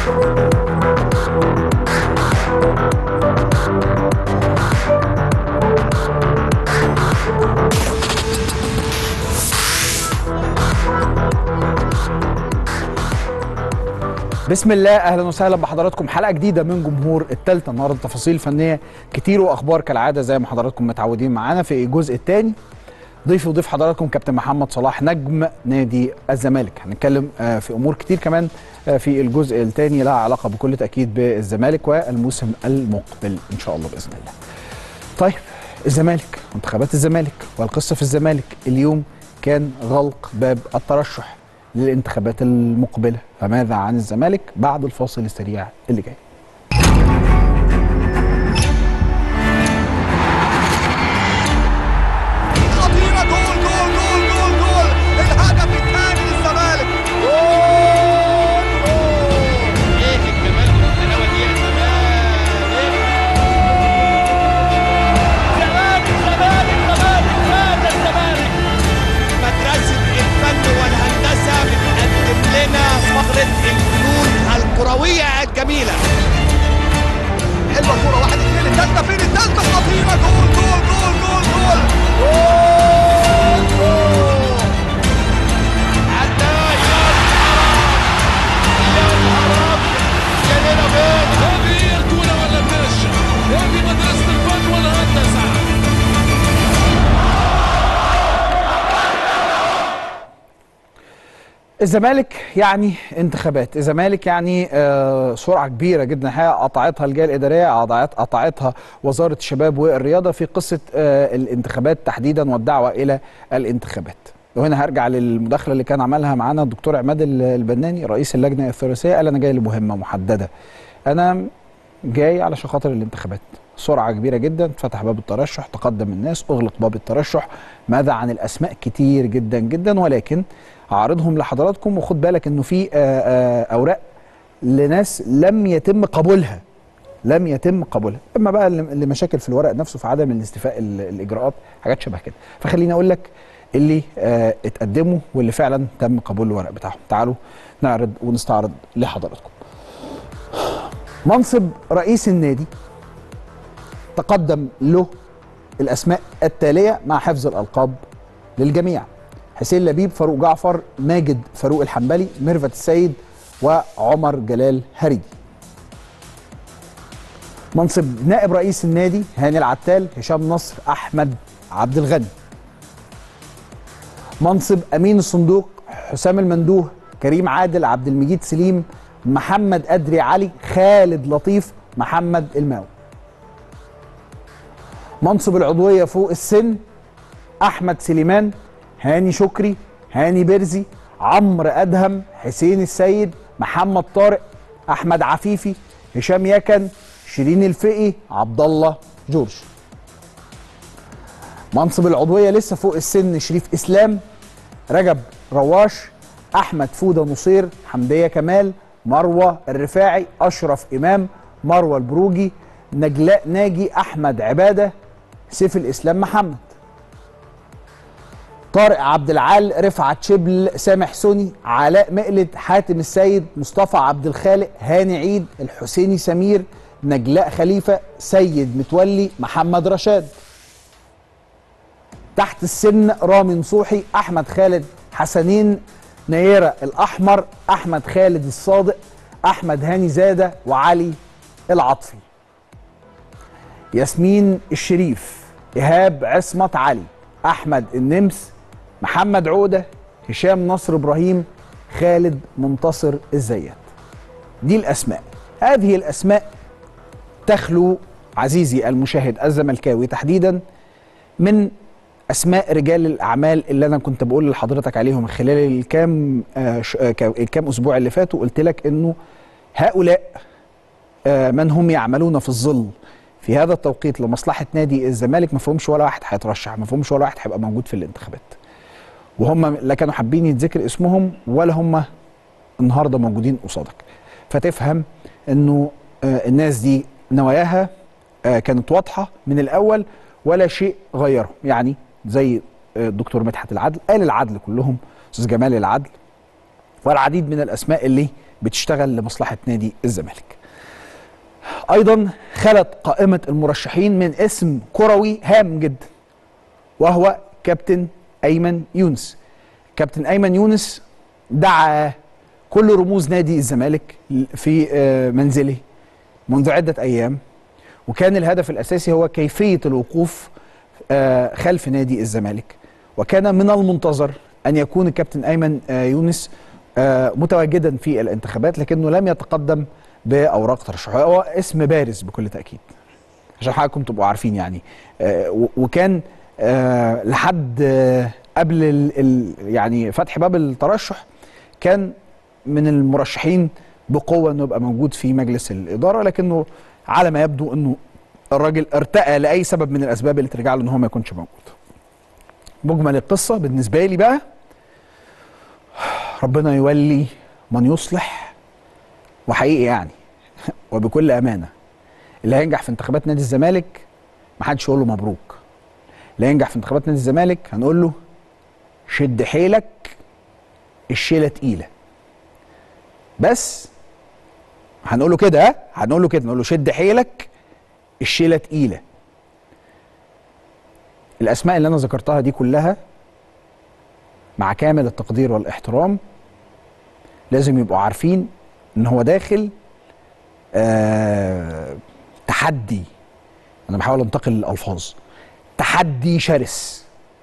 بسم الله اهلا وسهلا بحضراتكم حلقه جديده من جمهور التالتة النهارده تفاصيل فنيه كتير واخبار كالعاده زي ما حضراتكم متعودين معانا في الجزء الثاني ضيفي وضيف حضراتكم كابتن محمد صلاح نجم نادي الزمالك هنتكلم آه، في امور كتير كمان آه، في الجزء الثاني لها علاقه بكل تاكيد بالزمالك والموسم المقبل ان شاء الله باذن الله طيب الزمالك منتخبات الزمالك والقصه في الزمالك اليوم كان غلق باب الترشح للانتخابات المقبله فماذا عن الزمالك بعد الفاصل السريع اللي جاي خطيرة جول جول جول جول جول الهدف الثاني للزمالك جول جول ايه الجمال والحلاوه دي يا زمالك زمالك زمالك زمالك هذا الزمالك مدرسة الفن والهندسة بتقدم لنا فقرة الفنون الكروية الجميلة حلوة كورة واحد اثنين الثالثة فين الثالثة خطيرة جول جول جول جول جول جول جول عدى يا نهار ابيض يا ليلى بيض هذه هي الكورة ولا الدشة هذه مدرسة الفن والهندسة الزمالك يعني انتخابات الزمالك يعني آه سرعه كبيره جدا الحقيقه قطعتها الجهه الاداريه قطعت قطعتها وزاره الشباب والرياضه في قصه آه الانتخابات تحديدا والدعوه الى الانتخابات وهنا هرجع للمداخله اللي كان عملها معانا الدكتور عماد البناني رئيس اللجنه الثلاثيه قال انا جاي لمهمه محدده انا جاي علشان خاطر الانتخابات سرعه كبيره جدا فتح باب الترشح تقدم الناس اغلق باب الترشح ماذا عن الاسماء كتير جدا جدا ولكن هعرضهم لحضراتكم وخد بالك انه في آه، آه، اوراق لناس لم يتم قبولها لم يتم قبولها اما بقى اللي- اللي مشاكل في الورق نفسه في عدم الاستيفاء ال- الاجراءات حاجات شبه كده فخليني اقول لك اللي آه، اتقدموا واللي فعلا تم قبول الورق بتاعهم تعالوا نعرض ونستعرض لحضراتكم منصب رئيس النادي تقدم له الاسماء التاليه مع حفظ الالقاب للجميع حسين لبيب فاروق جعفر ماجد فاروق الحنبلي ميرفت السيد وعمر جلال هريدي منصب نائب رئيس النادي هاني العتال هشام نصر احمد عبد الغني منصب امين الصندوق حسام المندوه كريم عادل عبد المجيد سليم محمد ادري علي خالد لطيف محمد الماوي منصب العضويه فوق السن احمد سليمان هاني شكري هاني بيرزي عمرو ادهم حسين السيد محمد طارق احمد عفيفي هشام يكن شيرين الفقي عبد الله جورج منصب العضويه لسه فوق السن شريف اسلام رجب رواش احمد فوده نصير حمديه كمال مروه الرفاعي اشرف امام مروه البروجي نجلاء ناجي احمد عباده سيف الاسلام محمد طارق عبد العال رفعت شبل سامح سوني علاء مقلد حاتم السيد مصطفى عبد الخالق هاني عيد الحسيني سمير نجلاء خليفه سيد متولي محمد رشاد تحت السن رامي نصوحي احمد خالد حسنين نيره الاحمر احمد خالد الصادق احمد هاني زاده وعلي العطفي ياسمين الشريف ايهاب عصمت علي احمد النمس محمد عوده هشام نصر ابراهيم خالد منتصر الزيات دي الاسماء هذه الاسماء تخلو عزيزي المشاهد الزملكاوي تحديدا من اسماء رجال الاعمال اللي انا كنت بقول لحضرتك عليهم خلال الكام آه ش- آه كا- الكام اسبوع اللي فاتوا قلت لك انه هؤلاء آه من هم يعملون في الظل في هذا التوقيت لمصلحه نادي الزمالك ما فيهمش ولا واحد هيترشح ما فيهمش ولا واحد هيبقى موجود في الانتخابات وهم لا كانوا حابين يتذكر اسمهم ولا هم النهارده موجودين قصادك فتفهم انه آه الناس دي نواياها آه كانت واضحه من الاول ولا شيء غيره يعني زي آه، الدكتور مدحت العدل قال العدل كلهم استاذ جمال العدل والعديد من الاسماء اللي بتشتغل لمصلحه نادي الزمالك. ايضا خلت قائمه المرشحين من اسم كروي هام جدا وهو كابتن ايمن يونس. كابتن ايمن يونس دعا كل رموز نادي الزمالك في آه، منزله منذ عده ايام وكان الهدف الاساسي هو كيفيه الوقوف آه، خلف نادي الزمالك وكان من المنتظر ان يكون الكابتن ايمن آه، يونس آه، متواجدا في الانتخابات لكنه لم يتقدم باوراق ترشحه هو اسم بارز بكل تاكيد عشان حضراتكم تبقوا عارفين يعني آه، و- وكان آه، لحد آه، قبل ال ال يعني فتح باب الترشح كان من المرشحين بقوه انه يبقى موجود في مجلس الاداره لكنه على ما يبدو انه الراجل ارتقى لاي سبب من الاسباب اللي ترجع له ان هو ما يكونش موجود. مجمل القصه بالنسبه لي بقى ربنا يولي من يصلح وحقيقي يعني وبكل امانه اللي هينجح في انتخابات نادي الزمالك ما حدش يقول له مبروك اللي هينجح في انتخابات نادي الزمالك هنقول له شد حيلك الشيله تقيله بس هنقول له كده ها هنقول له كده نقول له شد حيلك الشيله تقيله الاسماء اللي انا ذكرتها دي كلها مع كامل التقدير والاحترام لازم يبقوا عارفين ان هو داخل آه تحدي انا بحاول انتقل الالفاظ تحدي شرس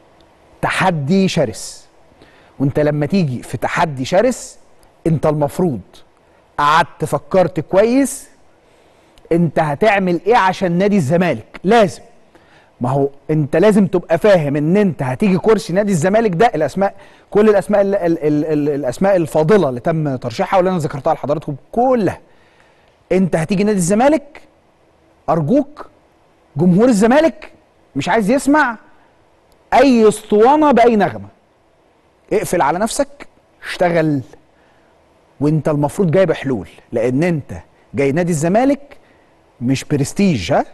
تحدي شرس وانت لما تيجي في تحدي شرس انت المفروض قعدت فكرت كويس انت هتعمل ايه عشان نادي الزمالك لازم ما هو انت لازم تبقى فاهم ان انت هتيجي كرسي نادي الزمالك ده الاسماء كل الاسماء ال ال ال ال الاسماء الفاضله اللي تم ترشيحها واللي انا ذكرتها لحضراتكم كلها انت هتيجي نادي الزمالك ارجوك جمهور الزمالك مش عايز يسمع اي اسطوانه باي نغمه اقفل على نفسك اشتغل وانت المفروض جايب حلول لان انت جاي نادي الزمالك مش برستيج ها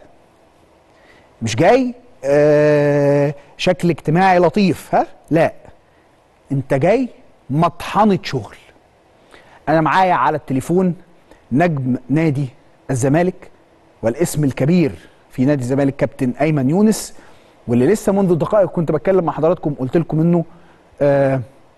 مش جاي آه شكل اجتماعي لطيف ها لا انت جاي مطحنه شغل انا معايا على التليفون نجم نادي الزمالك والاسم الكبير في نادي الزمالك كابتن ايمن يونس واللي لسه منذ دقائق كنت بتكلم مع حضراتكم قلت لكم انه آه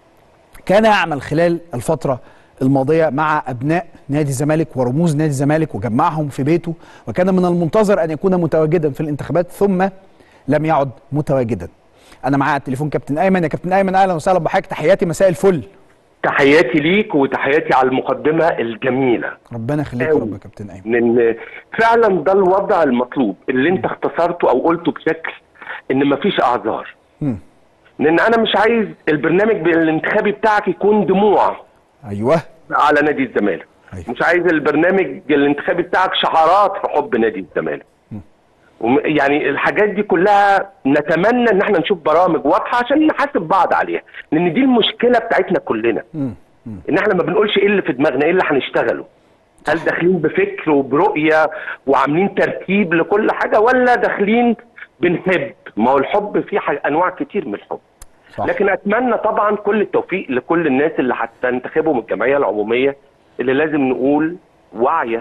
كان يعمل خلال الفتره الماضيه مع ابناء نادي الزمالك ورموز نادي الزمالك وجمعهم في بيته وكان من المنتظر ان يكون متواجدا في الانتخابات ثم لم يعد متواجدا. انا معايا على التليفون كابتن ايمن يا كابتن ايمن اهلا وسهلا بحضرتك تحياتي مساء الفل. تحياتي ليك وتحياتي على المقدمة الجميلة ربنا يخليك يا أوي. رب يا كابتن ايمن. لأن فعلا ده الوضع المطلوب اللي انت اختصرته أو قلته بشكل إن مفيش أعذار مم. لأن أنا مش عايز البرنامج الانتخابي بتاعك يكون دموع ايوه على نادي الزمالك أيوة. مش عايز البرنامج الانتخابي بتاعك شعارات في حب نادي الزمالك وم- يعني الحاجات دي كلها نتمنى ان احنا نشوف برامج واضحه عشان نحاسب بعض عليها لان دي المشكله بتاعتنا كلنا ان احنا ما بنقولش ايه اللي في دماغنا ايه اللي هنشتغله هل داخلين بفكر وبرؤيه وعاملين ترتيب لكل حاجه ولا داخلين بنحب ما هو الحب فيه ح- انواع كتير من الحب صح. لكن اتمنى طبعا كل التوفيق لكل الناس اللي هتنتخبهم الجمعيه العموميه اللي لازم نقول واعيه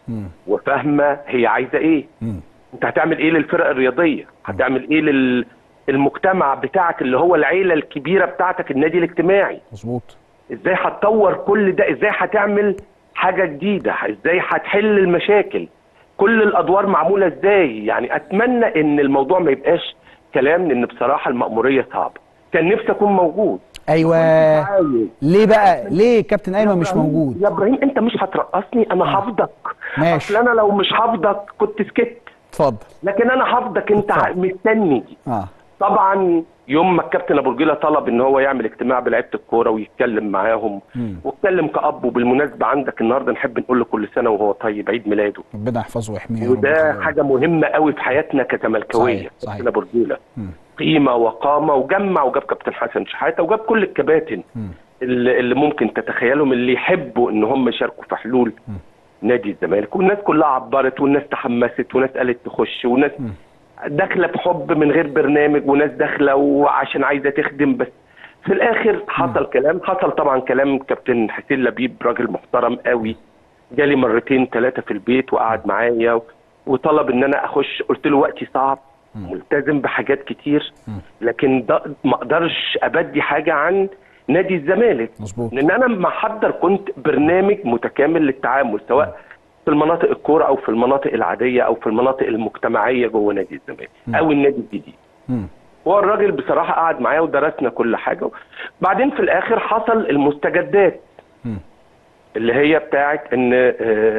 وفاهمه هي عايزه ايه مم. انت هتعمل ايه للفرق الرياضيه هتعمل ايه للمجتمع بتاعك اللي هو العيله الكبيره بتاعتك النادي الاجتماعي مظبوط ازاي هتطور كل ده ازاي هتعمل حاجه جديده ازاي هتحل المشاكل كل الادوار معموله ازاي يعني اتمنى ان الموضوع ما يبقاش كلام لان بصراحه المأموريه صعبه كان نفسي اكون موجود ايوه عايز. ليه بقى ليه كابتن ايمن مش موجود يا ابراهيم انت مش هترقصني انا حافظك ماشي. اصل انا لو مش حافظك كنت سكت اتفضل لكن انا حافظك انت اتفضل. مستني اه طبعا يوم ما الكابتن ابو رجيله طلب ان هو يعمل اجتماع بلعيبه الكوره ويتكلم معاهم مم. واتكلم كاب وبالمناسبه عندك النهارده نحب نقول له كل سنه وهو طيب عيد ميلاده ربنا يحفظه ويحميه يا رب وده ويخليه. حاجه مهمه قوي في حياتنا كزملكاويه صحيح، صحيح. كابتن ابو رجيله مم. قيمه وقامه وجمع وجاب كابتن حسن شحاته وجاب كل الكباتن اللي, اللي ممكن تتخيلهم اللي يحبوا ان هم يشاركوا في حلول نادي الزمالك والناس كلها عبرت والناس تحمست وناس قالت تخش وناس داخله بحب من غير برنامج وناس داخله وعشان عايزه تخدم بس في الاخر حصل كلام حصل طبعا كلام كابتن حسين لبيب راجل محترم قوي جالي مرتين ثلاثه في البيت وقعد معايا و- وطلب ان انا اخش قلت له وقتي صعب ملتزم بحاجات كتير لكن ده ما اقدرش ابدي حاجه عن نادي الزمالك مظبوط. لان انا محضر كنت برنامج متكامل للتعامل سواء في المناطق الكوره او في المناطق العاديه او في المناطق المجتمعيه جوه نادي الزمالك او النادي الجديد مم. هو الراجل بصراحه قعد معايا ودرسنا كل حاجه بعدين في الاخر حصل المستجدات مم. اللي هي بتاعت ان آه،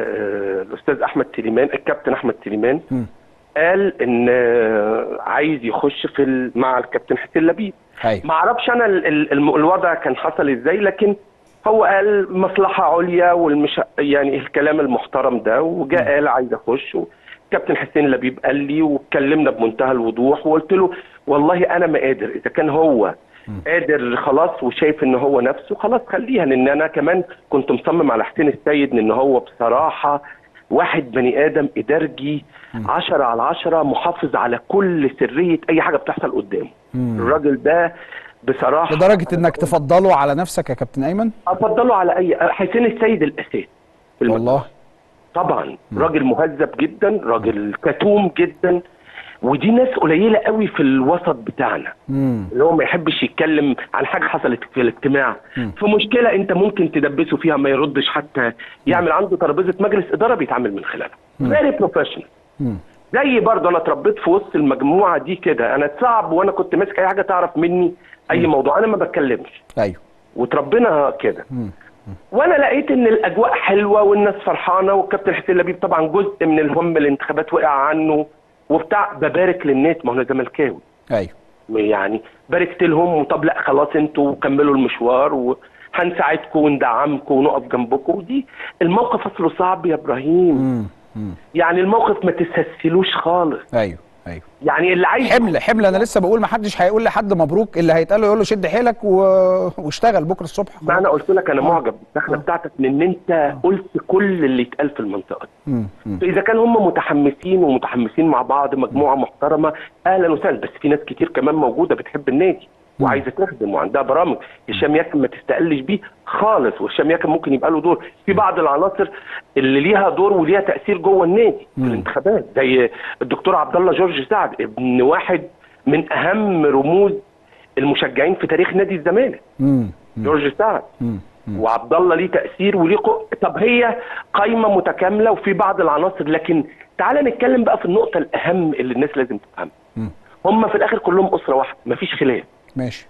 آه، الاستاذ احمد سليمان الكابتن احمد سليمان مم. قال ان آه، عايز يخش في ال- مع الكابتن حسين لبيب ايوه ما اعرفش انا ال- ال- الم- الوضع كان حصل ازاي لكن هو قال مصلحه عليا والمش يعني الكلام المحترم ده وجاء قال عايز اخش كابتن حسين لبيب قال لي واتكلمنا بمنتهى الوضوح وقلت له والله انا ما قادر اذا كان هو قادر خلاص وشايف ان هو نفسه خلاص خليها لان انا كمان كنت مصمم على حسين السيد ان هو بصراحه واحد بني ادم ادارجي عشرة على عشرة محافظ على كل سريه اي حاجه بتحصل قدامه الراجل ده بصراحه لدرجه انك تفضله على نفسك يا كابتن ايمن افضله على اي حسين السيد الاساس في المجموعة. والله طبعا راجل مهذب جدا راجل كتوم جدا ودي ناس قليله قوي في الوسط بتاعنا مم. اللي هو ما يحبش يتكلم عن حاجه حصلت في الاجتماع في مشكله انت ممكن تدبسه فيها ما يردش حتى يعمل عنده ترابيزه مجلس اداره بيتعامل من خلالها فيري بروفيشنال مم. زي برضه انا اتربيت في وسط المجموعه دي كده انا صعب وانا كنت ماسك اي حاجه تعرف مني اي موضوع انا ما بتكلمش ايوه وتربينا كده وانا لقيت ان الاجواء حلوه والناس فرحانه والكابتن حسين لبيب طبعا جزء من الهم الانتخابات وقع عنه وبتاع ببارك للناس ما هو انا زملكاوي ايوه يعني باركت لهم وطب لا خلاص انتوا كملوا المشوار وهنساعدكم وندعمكم ونقف جنبكم ودي الموقف اصله صعب يا ابراهيم مم. مم. يعني الموقف ما تستسهلوش خالص ايوه ايوه يعني اللي عايز حمل حمل انا لسه بقول ما حدش هيقول لحد مبروك اللي هيتقال له يقول له شد حيلك و... واشتغل بكره الصبح ما انا قلت لك انا معجب بالدخله بتاعتك لان انت قلت كل اللي اتقال في المنطقه دي مم. مم. فاذا كان هم متحمسين ومتحمسين مع بعض مجموعه محترمه اهلا وسهلا بس في ناس كتير كمان موجوده بتحب النادي وعايزه تخدم وعندها برامج هشام ياكن ما تستقلش بيه خالص وهشام ياكن ممكن يبقى له دور في بعض العناصر اللي ليها دور وليها تاثير جوه النادي في الانتخابات زي الدكتور عبد الله جورج سعد ابن واحد من اهم رموز المشجعين في تاريخ نادي الزمالك مم. جورج سعد مم. وعبد الله ليه تاثير وليه قو... طب هي قايمه متكامله وفي بعض العناصر لكن تعال نتكلم بقى في النقطه الاهم اللي الناس لازم تفهمها مم. هم في الاخر كلهم اسره واحده مفيش خلاف ماشي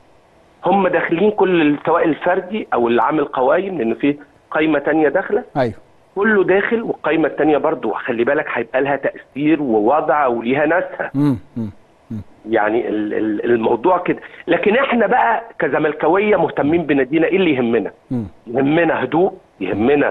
هم داخلين كل سواء الفردي او اللي عامل قوايم لان في قايمه تانية داخله ايوه كله داخل والقايمه التانية برضو خلي بالك هيبقى لها تاثير ووضع وليها ناسها مم. مم. يعني ال- ال- الموضوع كده لكن احنا بقى كزملكاويه مهتمين بنادينا ايه اللي يهمنا مم. يهمنا هدوء يهمنا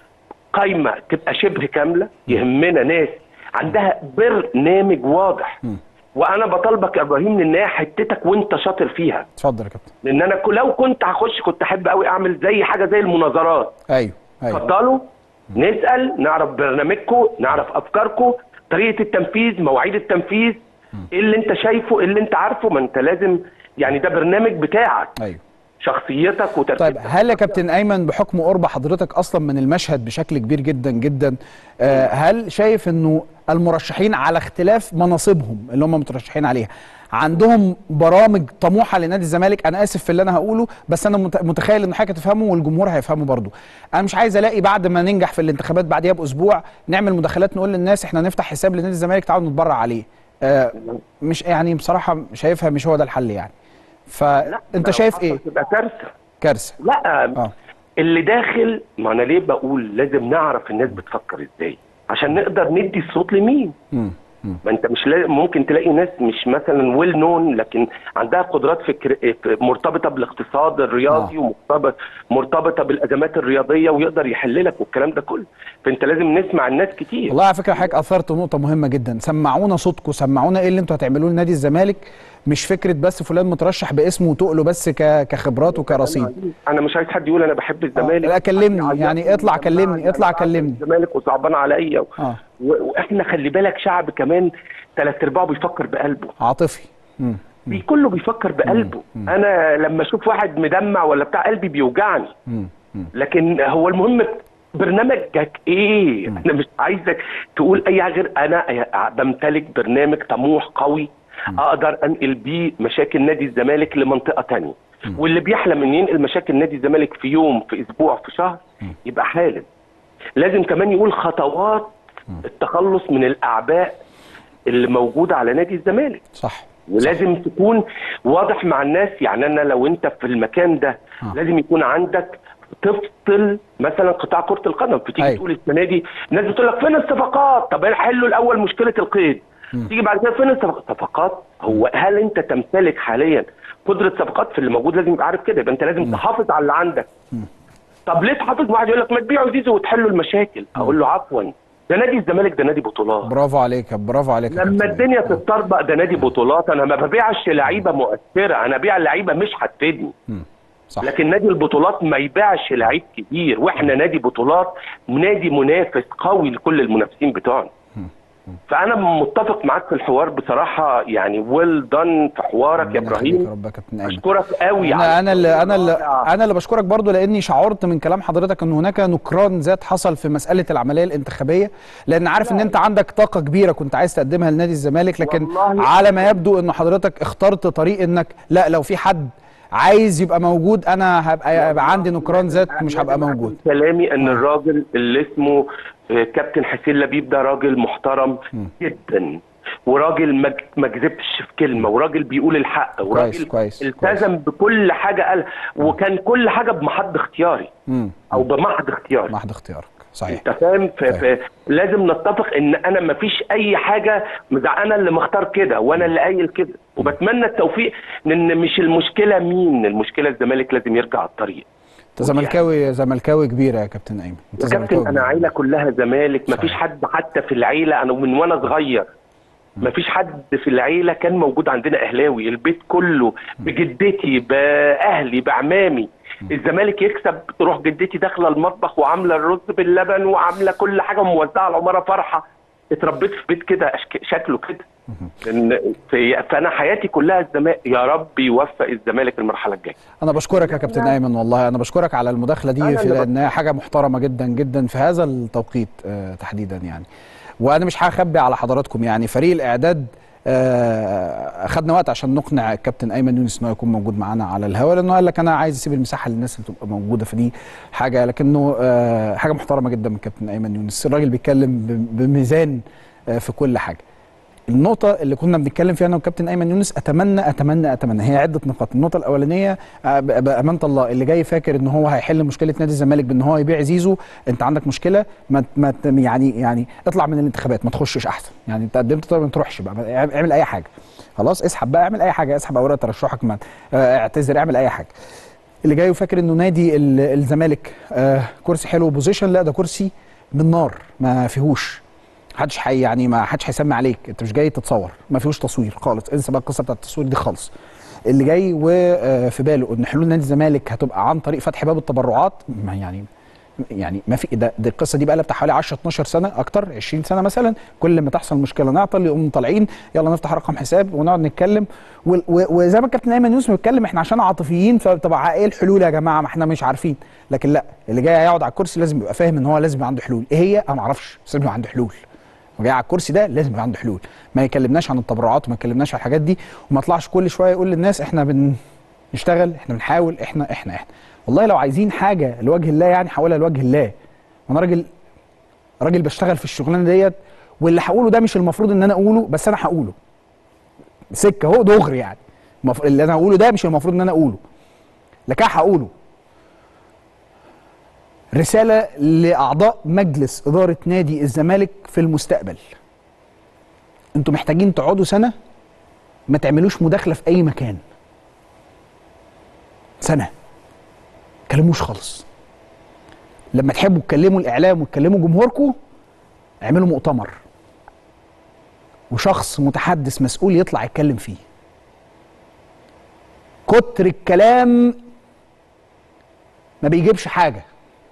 قايمه تبقى شبه كامله يهمنا ناس عندها برنامج واضح وانا بطالبك يا ابراهيم لان هي حتتك وانت شاطر فيها اتفضل يا كابتن لان انا ك- لو كنت هخش كنت احب قوي اعمل زي حاجه زي المناظرات ايوه ايوه اتفضلوا نسال نعرف برنامجكم نعرف افكاركم طريقه التنفيذ مواعيد التنفيذ ايه اللي انت شايفه ايه اللي انت عارفه ما انت لازم يعني ده برنامج بتاعك ايوه شخصيتك طيب وتركيبتك هل يا كابتن ايمن بحكم قرب حضرتك اصلا من المشهد بشكل كبير جدا جدا آه هل شايف انه المرشحين على اختلاف مناصبهم اللي هم مترشحين عليها عندهم برامج طموحه لنادي الزمالك انا اسف في اللي انا هقوله بس انا مت- متخيل ان حضرتك هتفهمه والجمهور هيفهمه برضو انا مش عايز الاقي بعد ما ننجح في الانتخابات بعديها باسبوع نعمل مداخلات نقول للناس احنا نفتح حساب لنادي الزمالك تعالوا نتبرع عليه آه مش يعني بصراحه شايفها مش هو ده الحل يعني فانت لو شايف حصل ايه تبقى كارثه كارثه لا اه اللي داخل ما انا ليه بقول لازم نعرف الناس بتفكر ازاي عشان نقدر ندي الصوت لمين مم. مم. ما انت مش لا- ممكن تلاقي ناس مش مثلا ويل نون لكن عندها قدرات فكر مرتبطه بالاقتصاد الرياضي آه. ومرتبط مرتبطه بالازمات الرياضيه ويقدر يحل لك والكلام ده كله فانت لازم نسمع الناس كتير والله على فكره حضرتك اثرت نقطه مهمه جدا سمعونا صوتكم سمعونا ايه اللي انتوا هتعملوه لنادي الزمالك مش فكره بس فلان مترشح باسمه وتقله بس ك- كخبرات وكرصيد انا مش عايز حد يقول انا بحب الزمالك لا، كلمني، حد يعني يعيطني اطلع ويسمعني، كلمني، اطلع أنا بعمل كلمني. الزمالك وصعبان عليا و... اه و... واحنا خلي بالك شعب كمان ثلاث ارباعه بيفكر بقلبه عاطفي مم. بي كله بيفكر بقلبه انا لما اشوف واحد مدمع ولا بتاع قلبي بيوجعني لكن هو المهم برنامجك ايه انا مش عايزك تقول اي حاجه غير انا بمتلك برنامج طموح قوي اقدر انقل بيه مشاكل نادي الزمالك لمنطقه تانية واللي بيحلم ان ينقل مشاكل نادي الزمالك في يوم في اسبوع في شهر يبقى حالم لازم كمان يقول خطوات التخلص من الاعباء اللي موجوده على نادي الزمالك صح ولازم تكون واضح مع الناس يعني انا لو انت في المكان ده آه. لازم يكون عندك تفصل مثلا قطاع كره القدم فتيجي أيوة. تقول السنه دي الناس بتقول لك فين الصفقات طب حلوا الاول مشكله القيد تيجي بعد كده فين الصفقات صفقات هو هل انت تمتلك حاليا قدره صفقات في اللي موجود لازم يبقى عارف كده يبقى انت لازم تحافظ على اللي عندك طب ليه تحافظ واحد يقول لك ما تبيعوا زيزو وتحلوا المشاكل اقول له عفوا ده نادي الزمالك ده نادي بطولات برافو عليك برافو عليك يا لما كابتن الدنيا إيمن. تتطربق ده نادي بطولات انا ما ببيعش لعيبه مؤثره انا ببيع لعيبه مش هتفيدني صح لكن نادي البطولات ما يبيعش لعيب كبير واحنا نادي بطولات نادي منافس قوي لكل المنافسين بتوعنا فانا متفق معاك في الحوار بصراحه يعني ويل دان في حوارك يا ربنا يخليك يا ابراهيم رب يا كابتن ايمن اشكرك قوي انا على انا اللي انا اللي رائع. انا اللي بشكرك برضو لاني شعرت من كلام حضرتك ان هناك نكران ذات حصل في مساله العمليه الانتخابيه لان عارف ان انت عندك طاقه كبيره كنت عايز تقدمها لنادي الزمالك لكن والله على ما يبدو ان حضرتك اخترت طريق انك لا لو في حد عايز يبقى موجود انا هبقى يبقى عندي نكران ذات مش هبقى موجود كلامي ان الراجل اللي اسمه آه، كابتن حسين لبيب ده راجل محترم جدا وراجل ما ج- ما كذبش في كلمه وراجل بيقول الحق وراجل كويس، التزم بكل حاجه قالها وكان كل حاجه بمحض اختياري امم او بمحض اختياري محض اختيارك صحيح انت فاهم ف... ف... لازم نتفق ان انا ما فيش اي حاجه مزع- انا اللي مختار كده وانا اللي قايل كده وبتمنى التوفيق لان مش المشكله مين المشكله الزمالك لازم يرجع على الطريق انت زملكاوي زملكاوي كبير يا كابتن ايمن انت يا زملكاوي كابتن انا كبير. عيله كلها زمالك ما صحيح. فيش حد حتى في العيله انا من وانا صغير ما فيش حد في العيله كان موجود عندنا اهلاوي البيت كله بجدتي باهلي بعمامي الزمالك يكسب تروح جدتي داخله المطبخ وعامله الرز باللبن وعامله كل حاجه وموزعه العماره فرحه اتربيت في بيت كده أشك- شكله كده لأن في- فانا حياتي كلها الزمالك يا رب يوفق الزمالك المرحله الجايه انا بشكرك يا كابتن ايمن والله انا بشكرك على المداخله دي أنا في اللي لانها حاجه محترمه جدا جدا في هذا التوقيت آه تحديدا يعني وانا مش هخبي على حضراتكم يعني فريق الاعداد آه اخدنا وقت عشان نقنع الكابتن ايمن يونس انه يكون موجود معانا على الهواء لانه قال لك انا عايز اسيب المساحه للناس اللي تبقى موجوده فدي حاجه لكنه آه حاجه محترمه جدا من الكابتن ايمن يونس الراجل بيتكلم ب- بميزان آه في كل حاجه النقطة اللي كنا بنتكلم فيها أنا وكابتن أيمن يونس أتمنى أتمنى أتمنى هي عدة نقاط، النقطة الأولانية آه، ب- بأمانة الله اللي جاي فاكر إن هو هيحل مشكلة نادي الزمالك بإن هو يبيع زيزو، أنت عندك مشكلة ما ت- ما ت- يعني يعني اطلع من الانتخابات ما تخشش أحسن، يعني أنت قدمت طيب ما تروحش بقى ما- اعمل أي حاجة. خلاص اسحب بقى اعمل أي حاجة اسحب أوراق ترشحك ما آه، اعتذر اعمل أي حاجة. اللي جاي وفاكر إنه نادي ال- الزمالك آه، كرسي حلو بوزيشن لا ده كرسي من نار ما فيهوش محدش حي يعني ما حدش هيسمي عليك انت مش جاي تتصور ما فيهوش تصوير خالص انسى بقى القصه بتاعت التصوير دي خالص اللي جاي وفي باله ان حلول نادي الزمالك هتبقى عن طريق فتح باب التبرعات ما يعني يعني ما في ده, ده القصه دي بقى لها بتاع حوالي 10 12 سنه اكتر 20 سنه مثلا كل ما تحصل مشكله نعطل يقوم طالعين يلا نفتح رقم حساب ونقعد نتكلم و- و- وزي ما الكابتن ايمن يوسف بيتكلم احنا عشان عاطفيين فطب ايه الحلول يا جماعه ما احنا مش عارفين لكن لا اللي جاي هيقعد على الكرسي لازم يبقى فاهم ان هو لازم يبقى عنده حلول ايه هي انا ما اعرفش بس لازم يبقى عنده حلول وجاي على الكرسي ده لازم يبقى عنده حلول ما يكلمناش عن التبرعات وما يكلمناش عن الحاجات دي وما يطلعش كل شويه يقول للناس احنا بنشتغل احنا بنحاول احنا احنا احنا والله لو عايزين حاجه لوجه الله يعني حولها لوجه الله وانا راجل راجل بشتغل في الشغلانه ديت واللي هقوله ده مش المفروض ان انا اقوله بس انا هقوله سكه اهو دغري يعني المف- اللي انا هقوله ده مش المفروض ان انا اقوله لكن هقوله رسالة لأعضاء مجلس إدارة نادي الزمالك في المستقبل انتوا محتاجين تقعدوا سنة ما تعملوش مداخلة في أي مكان سنة كلموش خالص لما تحبوا تكلموا الإعلام وتكلموا جمهوركم اعملوا مؤتمر وشخص متحدث مسؤول يطلع يتكلم فيه كتر الكلام ما بيجيبش حاجه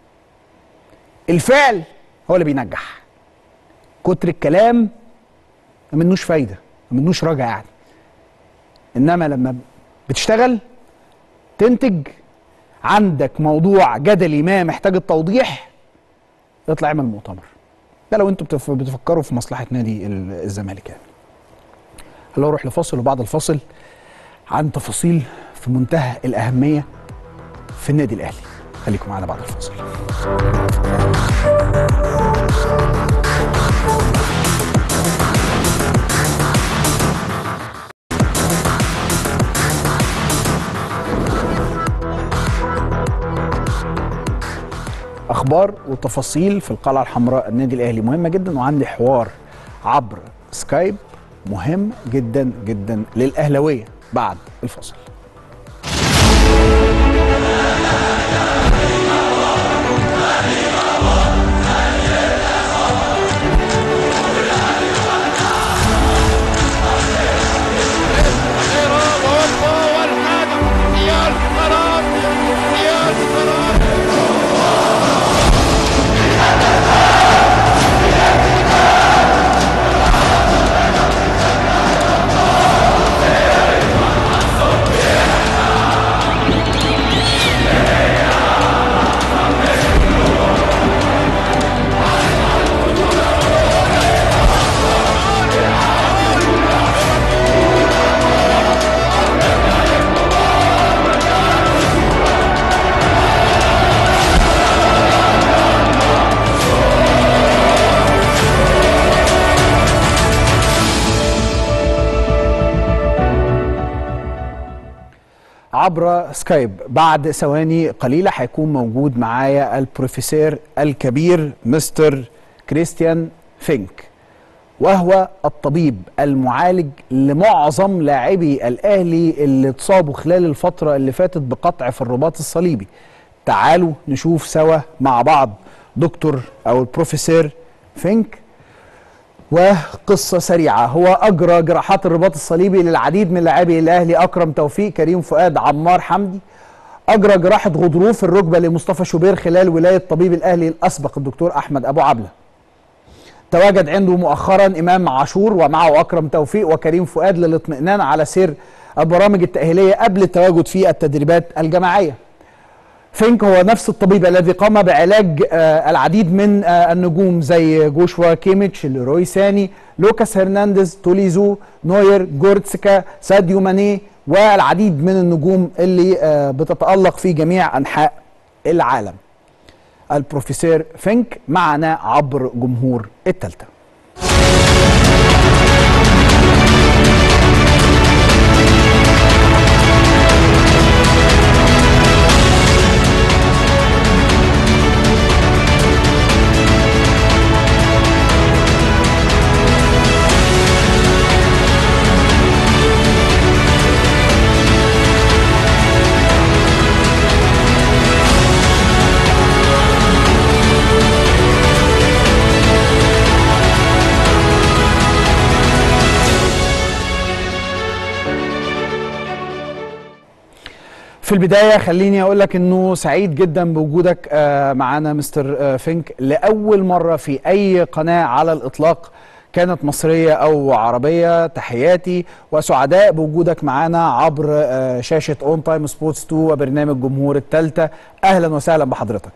الفعل هو اللي بينجح كتر الكلام ما منوش فايده ما منوش رجع يعني انما لما بتشتغل تنتج عندك موضوع جدلي ما محتاج التوضيح اطلع اعمل مؤتمر ده لو انتوا بتف- بتفكروا في مصلحه نادي ال- الزمالك يعني هلا نروح لفاصل وبعد الفاصل عن تفاصيل في منتهى الاهميه في النادي الاهلي خليكم معانا بعد الفاصل اخبار وتفاصيل في القلعه الحمراء النادي الاهلي مهمه جدا وعندي حوار عبر سكايب مهم جدا جدا للاهلاويه بعد الفاصل والحادث يا الخراب يا الخراب عبر سكايب بعد ثواني قليلة هيكون موجود معايا البروفيسور الكبير مستر كريستيان فينك وهو الطبيب المعالج لمعظم لاعبي الأهلي اللي اتصابوا خلال الفترة اللي فاتت بقطع في الرباط الصليبي تعالوا نشوف سوا مع بعض دكتور أو البروفيسور فينك وقصة سريعة هو أجرى جراحات الرباط الصليبي للعديد من لاعبي الأهلي أكرم توفيق كريم فؤاد عمار حمدي أجرى جراحة غضروف الركبة لمصطفى شوبير خلال ولاية طبيب الأهلي الأسبق الدكتور أحمد أبو عبلة تواجد عنده مؤخرا إمام عاشور ومعه أكرم توفيق وكريم فؤاد للاطمئنان على سير البرامج التأهيلية قبل التواجد في التدريبات الجماعية فينك هو نفس الطبيب الذي قام بعلاج آه العديد من آه النجوم زي جوشوا كيميتش ليروي ساني لوكاس هرنانديز توليزو نوير جورتسكا ساديو ماني والعديد من النجوم اللي آه بتتألق في جميع أنحاء العالم البروفيسور فينك معنا عبر جمهور التالتة في البداية خليني أقول لك إنه سعيد جدا بوجودك آه، معانا مستر آه، فينك لأول مرة في أي قناة على الإطلاق كانت مصرية أو عربية تحياتي وسعداء بوجودك معانا عبر آه، شاشة أون تايم سبورتس 2 وبرنامج جمهور التالتة أهلا وسهلا بحضرتك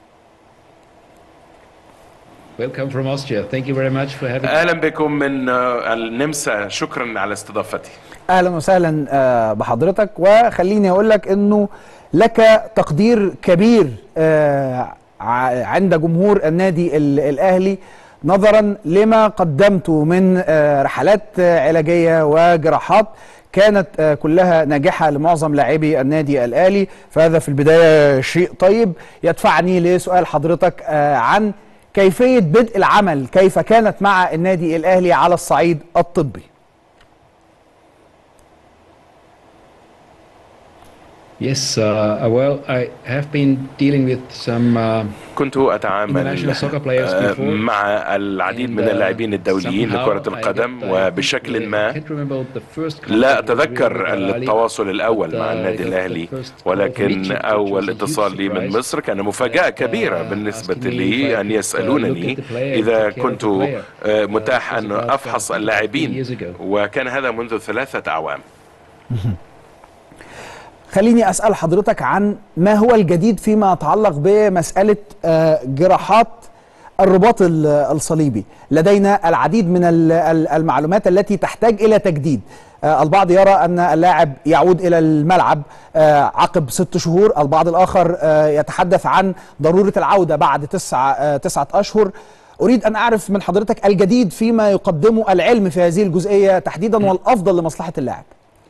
Welcome from Austria. Thank you very much for having اهلا بكم من آه، النمسا شكرا على استضافتي اهلا وسهلا آه، بحضرتك وخليني اقول لك انه لك تقدير كبير آه، ع- عند جمهور النادي ال- الاهلي نظرا لما قدمته من آه، رحلات آه، علاجيه وجراحات كانت آه، كلها ناجحه لمعظم لاعبي النادي الاهلي فهذا في البدايه شيء طيب يدفعني لسؤال حضرتك آه، عن كيفيه بدء العمل كيف كانت مع النادي الاهلي على الصعيد الطبي Yes, uh, well, I have been dealing with some uh, كنت أتعامل International soccer players آه، before. مع العديد من and, uh, اللاعبين الدوليين somehow لكرة I القدم get- I وبشكل I ما can't remember the first لا contact with أتذكر Al Ahly, التواصل الأول but, مع uh, النادي I got the الأهلي first call from ولكن Egypt, which أول was a اتصال huge لي من surprise. مصر كان مفاجأة That, كبيرة uh, بالنسبة asking me لي if I أن could, uh, يسألونني look at the player, إذا take care of كنت the player. آه، That متاح was أن about, أفحص uh, اللاعبين 15 years ago. وكان هذا منذ ثلاثة أعوام خليني اسال حضرتك عن ما هو الجديد فيما يتعلق بمساله آه، جراحات الرباط ال- الصليبي لدينا العديد من ال- ال- المعلومات التي تحتاج الى تجديد آه، البعض يرى ان اللاعب يعود الى الملعب آه، عقب ست شهور البعض الاخر آه، يتحدث عن ضروره العوده بعد تسعة آه، تسعه اشهر اريد ان اعرف من حضرتك الجديد فيما يقدمه العلم في هذه الجزئيه تحديدا والافضل لمصلحه اللاعب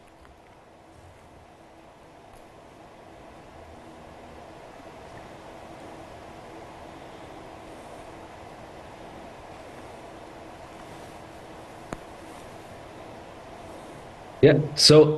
Yeah. So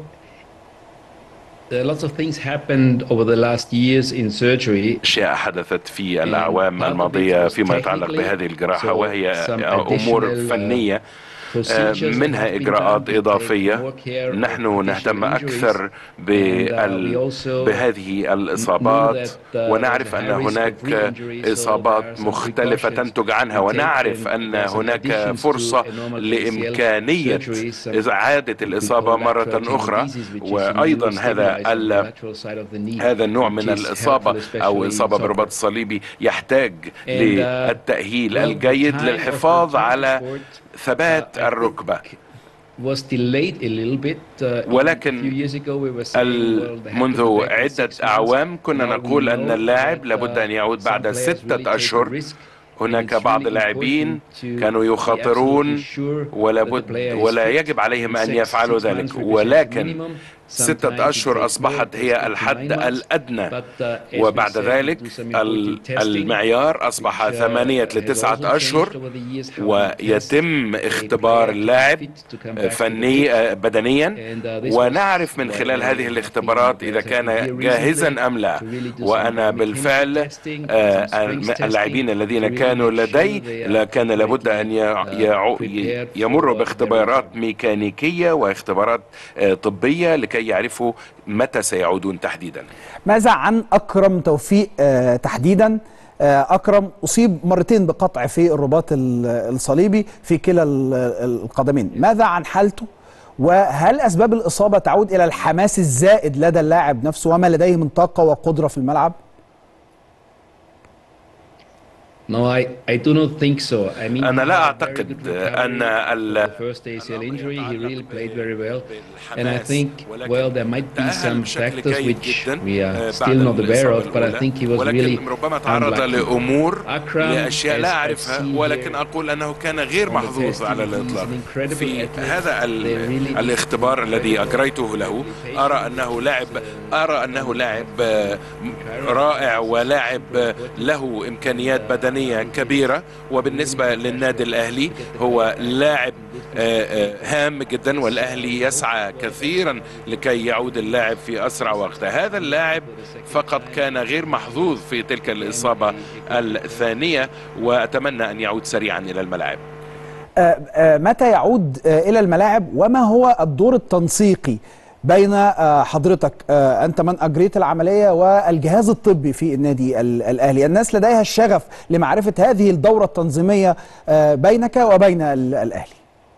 uh, lots of things happened over the last years in surgery. أشياء حدثت في الأعوام الماضية فيما يتعلق بهذه الجراحة وهي أمور فنية آه، منها إجراءات إضافية نحن نهتم أكثر بال... بهذه الإصابات ونعرف أن هناك إصابات مختلفة تنتج عنها ونعرف أن هناك فرصة لإمكانية إعادة الإصابة مرة أخرى وأيضا هذا ال... هذا النوع من الإصابة أو إصابة بالرباط الصليبي يحتاج للتأهيل الجيد للحفاظ على ثبات الركبة was delayed a little bit. Uh, ولكن a few years ago we were saying, ال- well, they have to منذ go back عدة six months. أعوام كنا Now we نقول أن know اللاعب that, لابد أن uh, يعود some بعد players really take ستة a أشهر risk. هناك And it's بعض really اللاعبين important to كانوا be يخاطرون absolutely sure that the ولابد player is ولا fit. يجب عليهم أن Six- يفعلوا six ذلك months represents ولكن minimum. Sometimes ستة it أشهر takes more, أصبحت it هي takes up to الحد nine months. الأدنى But, uh, as we وبعد said, we ذلك do some ال- important testing, المعيار أصبح which, uh, ثمانية has لتسعة also changed أشهر over the years how we test ويتم a اختبار player to be اللاعب fit to come back to the فني pitch. آه، بدنيا And, uh, this was ونعرف من why خلال we هذه have الاختبارات been إذا here كان recently جاهزا أم لا to really do some وأنا biomechanical بالفعل testing, آه، some strength الم- testing, اللاعبين الذين to really كانوا make sure لدي they are لا كان لابد أن ي- completely, uh, يعو- prepared for يمروا their باختبارات ميكانيكية واختبارات آه، طبية لكي يعرفوا متى سيعودون تحديدا ماذا عن اكرم توفيق آه تحديدا آه اكرم اصيب مرتين بقطع في الرباط ال- الصليبي في كلا ال- القدمين ماذا عن حالته وهل اسباب الاصابه تعود الى الحماس الزائد لدى اللاعب نفسه وما لديه من طاقه وقدره في الملعب No, I, I do not think so. I mean, أنا he لا had a very أعتقد good recovery أن ال- from the first ACL injury. He really played very well. And I بالحماس، think, ولكن well, there might be تأهل some بشكل factors جيد which جداً، we آه، are still بعد not aware الإصابة of, but I الأولى. think he was ولكن really ربما تعرض unlucky. لأمور Akram, لأشياء لا as I've أعرفها seen ولكن here أقول أنه كان غير on the محظوظ testing, على he's الإطلاق an incredible في athlete. هذا ال- They really الاختبار need to be الذي very أجريته له patient أرى أنه لاعب أرى أنه لاعب آه، رائع ولاعب آه، له إمكانيات بدنية كبيرة وبالنسبة للنادي الأهلي هو لاعب آه، آه، هام جدا والأهلي يسعى كثيرا لكي يعود اللاعب في أسرع وقت هذا اللاعب فقط كان غير محظوظ في تلك الإصابة الثانية وأتمنى أن يعود سريعا إلى الملاعب آه، آه، متى يعود آه، الى الملاعب وما هو الدور التنسيقي بين آه، حضرتك آه، انت من اجريت العمليه والجهاز الطبي في النادي ال- الاهلي الناس لديها الشغف لمعرفه هذه الدوره التنظيميه آه، بينك وبين ال- الاهلي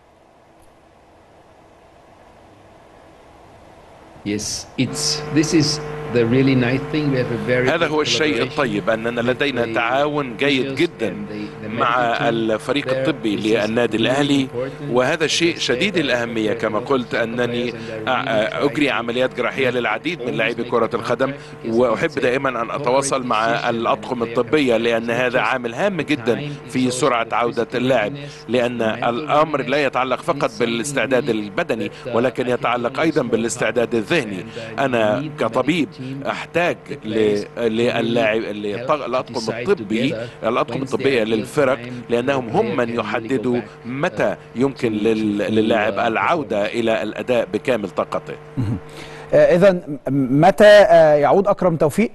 Yes, it's this is the really nice thing. We have a very هذا good هو الشيء collaboration الطيب أننا لدينا with the تعاون جيد officials جدا and the- the مع medical team الفريق there. الطبي This is للنادي really الأهلي important. وهذا As شيء I شديد said, I الأهمية prepare كما a lot of قلت soccer أنني players and I أ- really try أجري to عمليات جراحية make للعديد من always لاعبي make كرة contact القدم because وأحب it's a دائما أن أتواصل مع corporate decision الأطقم and they are الطبية لأن not هذا just عامل هام جدا time, في it's also سرعة the عودة physical اللاعب readiness, لأن the mental الأمر لا readiness. يتعلق فقط It's something بالاستعداد really البدني that, uh, ولكن I can يتعلق only أيضا small بالاستعداد part of الذهني and I أنا need the كطبيب medical team, أحتاج the ل- players to للاعب really اللي- help to الأطقم decide الطبي together الأطقم when's the الطبية ideal للفرق time لأنهم the هم player من can really go يحددوا back, متى uh, يمكن to- لل- to, للاعب uh, العودة إلى الأداء بكامل طاقته اذا متى آه، يعود اكرم توفيق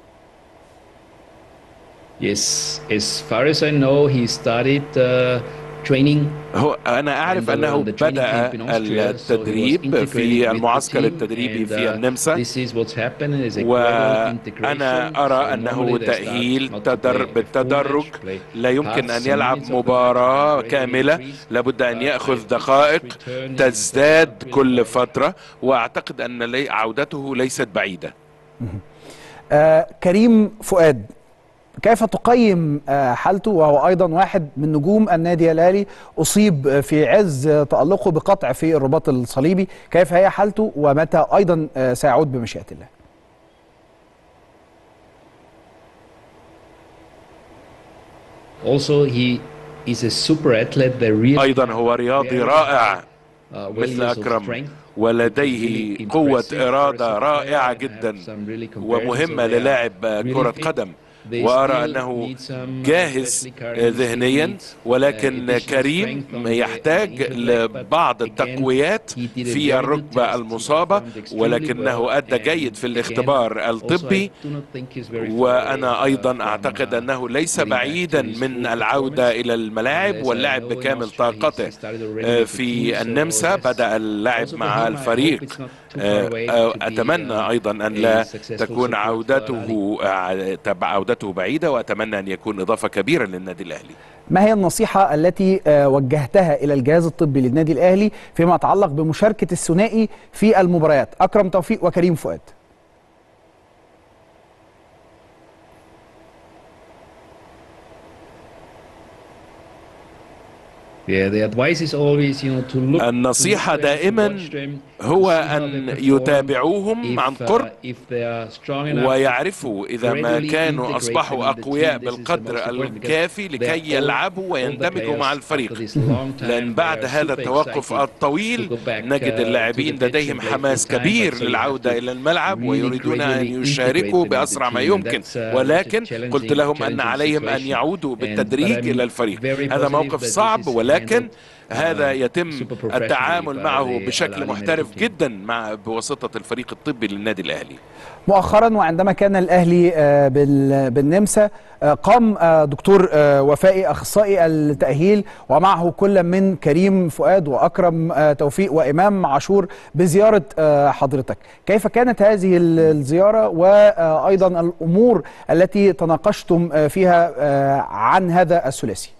Yes, as far as I know, he started uh, هو أنا أعرف أنه بدأ التدريب في المعسكر التدريبي في النمسا وأنا أرى أنه تأهيل تدر بالتدرج لا يمكن أن يلعب مباراة كاملة لابد أن يأخذ دقائق تزداد كل فترة وأعتقد أن عودته ليست بعيدة آه كريم فؤاد كيف تقيم حالته وهو ايضا واحد من نجوم النادي الاهلي اصيب في عز تالقه بقطع في الرباط الصليبي كيف هي حالته ومتى ايضا سيعود بمشيئه الله Also he is a super athlete that really ايضا هو رياضي رائع مثل اكرم ولديه قوه اراده رائعه جدا ومهمه للاعب كره قدم وارى انه جاهز ذهنيا ولكن كريم يحتاج لبعض التقويات في الركبه المصابه ولكنه ادى جيد في الاختبار الطبي وانا ايضا اعتقد انه ليس بعيدا من العوده الى الملاعب واللعب بكامل طاقته في النمسا بدا اللعب مع الفريق اتمنى ايضا ان لا تكون عودته عودته بعيدة وأتمنى أن يكون إضافة كبيرة للنادي الأهلي ما هي النصيحة التي وجهتها إلى الجهاز الطبي للنادي الأهلي فيما يتعلق بمشاركة الثنائي في المباريات أكرم توفيق وكريم فؤاد النصيحة دائما هو أن يتابعوهم عن قرب ويعرفوا إذا ما كانوا أصبحوا أقوياء بالقدر الكافي لكي يلعبوا ويندمجوا مع الفريق لأن بعد هذا التوقف الطويل نجد اللاعبين لديهم حماس كبير للعودة إلى الملعب ويريدون أن يشاركوا بأسرع ما يمكن ولكن قلت لهم أن عليهم أن يعودوا بالتدريج إلى الفريق هذا موقف صعب ولكن هذا يتم التعامل معه بشكل محترف جدا مع بواسطه الفريق الطبي للنادي الاهلي. مؤخرا وعندما كان الاهلي بالنمسا قام دكتور وفائي اخصائي التاهيل ومعه كل من كريم فؤاد واكرم توفيق وامام عاشور بزياره حضرتك، كيف كانت هذه الزياره وايضا الامور التي تناقشتم فيها عن هذا الثلاثي؟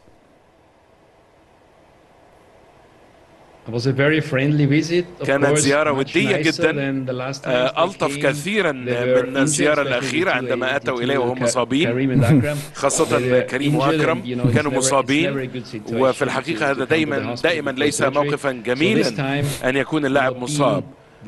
كانت زيارة ودية جدا ألطف كثيرا من الزيارة الأخيرة عندما أتوا إليه وهم مصابين خاصة كريم وأكرم كانوا مصابين وفي الحقيقة هذا دايما دائما ليس موقفا جميلا أن يكون اللاعب مصاب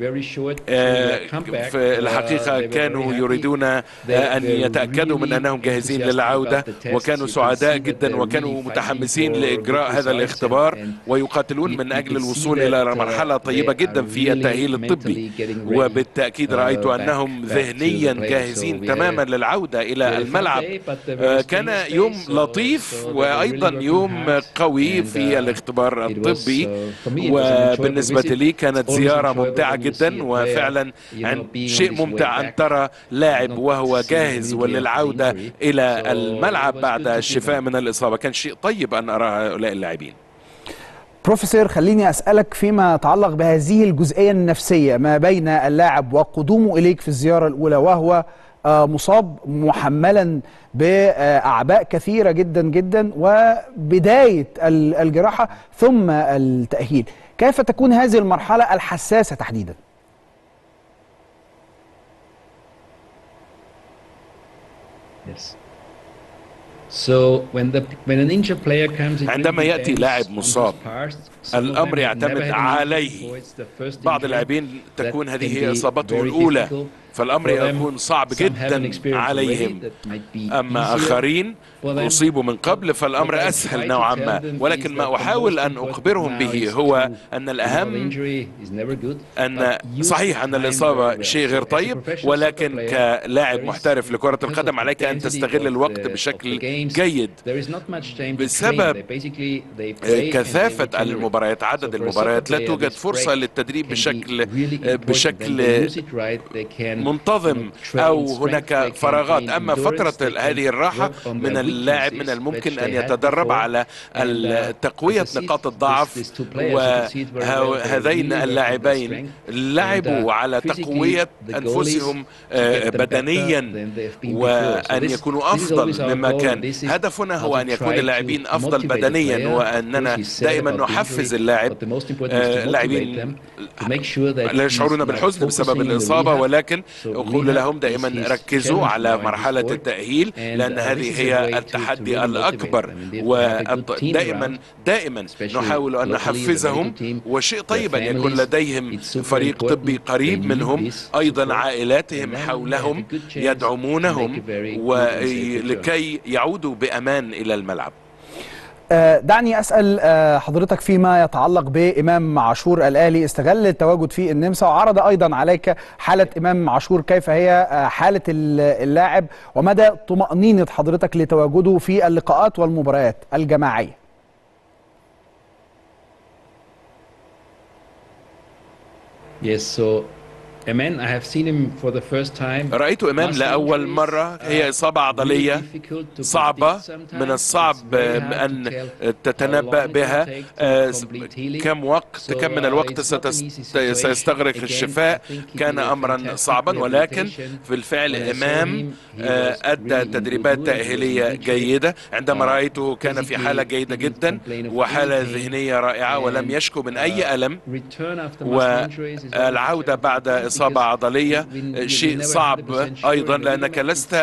في الحقيقة كانوا يريدون أن يتأكدوا من أنهم جاهزين للعودة وكانوا سعداء جدا وكانوا متحمسين لإجراء هذا الاختبار ويقاتلون من أجل الوصول إلى مرحلة طيبة جدا في التأهيل الطبي وبالتأكيد رأيت أنهم ذهنيا جاهزين تماما للعودة إلى الملعب كان يوم لطيف وأيضا يوم قوي في الاختبار الطبي وبالنسبة لي كانت زيارة ممتعة جدا وفعلا شيء ممتع ان ترى لاعب وهو جاهز وللعوده الى الملعب بعد الشفاء من الاصابه كان شيء طيب ان ارى هؤلاء اللاعبين بروفيسور خليني اسالك فيما يتعلق بهذه الجزئيه النفسيه ما بين اللاعب وقدومه اليك في الزياره الاولى وهو مصاب محملا باعباء كثيره جدا جدا وبدايه الجراحه ثم التاهيل كيف تكون هذه المرحله الحساسه تحديدا yes. So when the when an injured player comes عندما ياتي لاعب مصاب الامر يعتمد عليه بعض اللاعبين تكون هذه هي اصابته الاولى فالامر يكون صعب جدا عليهم اما اخرين اصيبوا من قبل فالامر اسهل نوعا ما ولكن ما احاول ان اخبرهم به هو ان الاهم ان صحيح ان الاصابه شيء غير طيب ولكن كلاعب محترف لكره القدم عليك ان تستغل الوقت بشكل جيد بسبب كثافه المباريات عدد المباريات لا توجد فرصه للتدريب بشكل بشكل منتظم او هناك فراغات اما فتره هذه الراحه من اللاعب من الممكن ان يتدرب على تقويه نقاط الضعف وهذين اللاعبين لعبوا على تقويه انفسهم بدنيا وان يكونوا افضل مما كان هدفنا هو ان يكون اللاعبين افضل بدنيا واننا دائما نحفز اللاعب لاعبين لا يشعرون بالحزن بسبب الاصابه ولكن اقول لهم دائما ركزوا على مرحله التاهيل لان هذه هي التحدي الاكبر ودائما دائما نحاول ان نحفزهم وشيء طيب ان يكون لديهم فريق طبي قريب منهم ايضا عائلاتهم حولهم يدعمونهم ولكي يعودوا بامان الى الملعب دعني اسال حضرتك فيما يتعلق بامام عاشور الاهلي استغل التواجد في النمسا وعرض ايضا عليك حاله امام عاشور كيف هي حاله اللاعب ومدى طمانينه حضرتك لتواجده في اللقاءات والمباريات الجماعيه Yes, so Amen, I have seen him for the first time. رأيت إمام لأول مرة هي إصابة عضلية صعبة من الصعب أن تتنبأ بها كم وقت كم من الوقت سيستغرق الشفاء كان أمرا صعبا ولكن في الفعل إمام أدى تدريبات تأهيلية جيدة عندما رأيته كان في حالة جيدة جدا وحالة ذهنية رائعة ولم يشكو من أي ألم والعودة بعد إصابة عضلية شيء صعب أيضا لأنك لست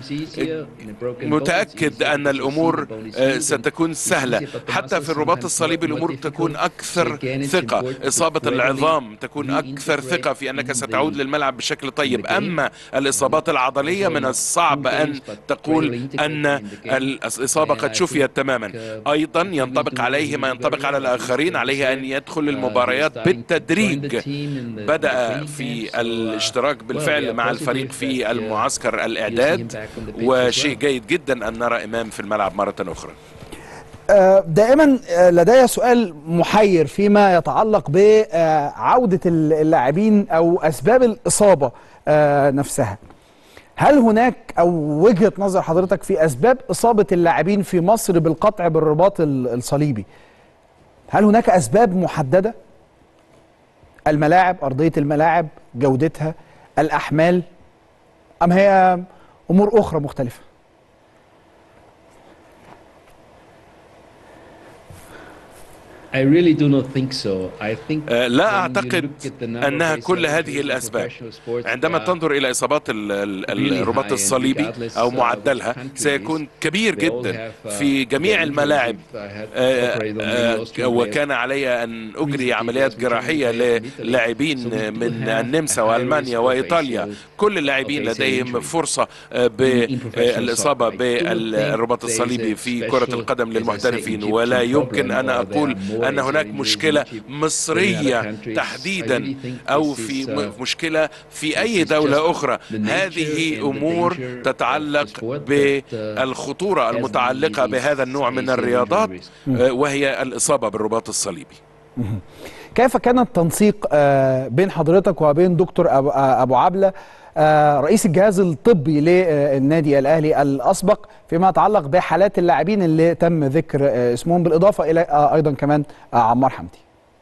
متأكد أن الأمور ستكون سهلة حتى في الرباط الصليبي الأمور تكون أكثر ثقة إصابة العظام تكون أكثر ثقة في أنك ستعود للملعب بشكل طيب أما الإصابات العضلية من الصعب أن تقول أن الإصابة قد شفيت تماما أيضا ينطبق عليه ما ينطبق على الآخرين عليه أن يدخل المباريات بالتدريج بدأ في الاشتراك بالفعل مع الفريق في المعسكر الإعداد وشيء جيد جدا أن نرى إمام في الملعب مرة أخرى دائما لدي سؤال محير فيما يتعلق بعودة اللاعبين أو أسباب الإصابة نفسها هل هناك أو وجهة نظر حضرتك في أسباب إصابة اللاعبين في مصر بالقطع بالرباط الصليبي هل هناك أسباب محددة الملاعب أرضية الملاعب جودتها الأحمال أم هي أمور أخرى مختلفة I really do not think so. I think لا أعتقد أنها كل هذه الأسباب عندما تنظر إلى إصابات الرباط الصليبي أو معدلها سيكون كبير جدا في جميع الملاعب وكان علي أن أجري عمليات جراحية للاعبين من النمسا وألمانيا وإيطاليا كل اللاعبين لديهم فرصة بالإصابة بالرباط الصليبي في كرة القدم للمحترفين ولا يمكن أن أقول أن هناك مشكلة مصرية تحديدا أو في مشكلة في أي دولة أخرى هذه أمور تتعلق بالخطورة المتعلقة بهذا النوع من الرياضات وهي الإصابة بالرباط الصليبي كيف كان التنسيق بين حضرتك وبين دكتور أبو عبلة رئيس الجهاز الطبي للنادي الاهلي الاسبق فيما يتعلق بحالات اللاعبين اللي تم ذكر اسمهم بالاضافه الى ايضا كمان عمار حمدي.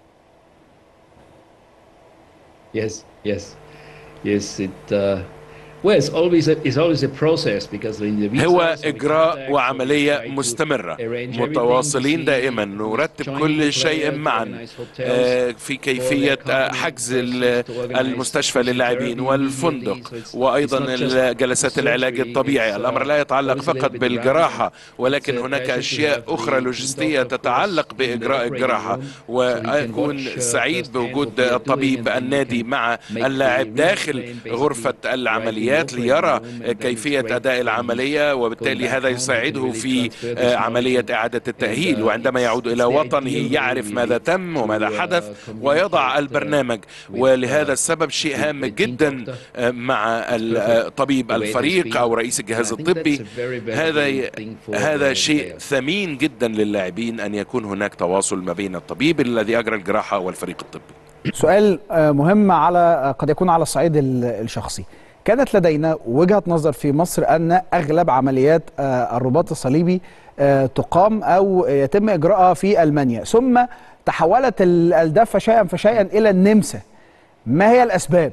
Yes, yes, yes. It uh, well, it's always a, it's always a process because in the هو إجراء وعملية مستمرة متواصلين دائما نرتب كل شيء معا في كيفية حجز المستشفى للاعبين والفندق وأيضا جلسات العلاج الطبيعي الأمر لا يتعلق فقط بالجراحة ولكن هناك أشياء أخرى لوجستية تتعلق بإجراء الجراحة وأكون سعيد بوجود الطبيب النادي مع اللاعب داخل غرفة العمليات العمليات ليرى كيفية أداء العملية وبالتالي هذا يساعده في عملية إعادة التأهيل وعندما يعود إلى وطنه يعرف ماذا تم وماذا حدث ويضع البرنامج ولهذا السبب شيء هام جدا مع طبيب الفريق أو رئيس الجهاز الطبي هذا هذا شيء ثمين جدا للاعبين أن يكون هناك تواصل ما بين الطبيب الذي أجرى الجراحة والفريق الطبي سؤال مهم على قد يكون على الصعيد الشخصي كانت لدينا وجهه نظر في مصر ان اغلب عمليات الرباط الصليبي تقام او يتم اجراءها في المانيا ثم تحولت الدفه شيئا فشيئا الى النمسا ما هي الاسباب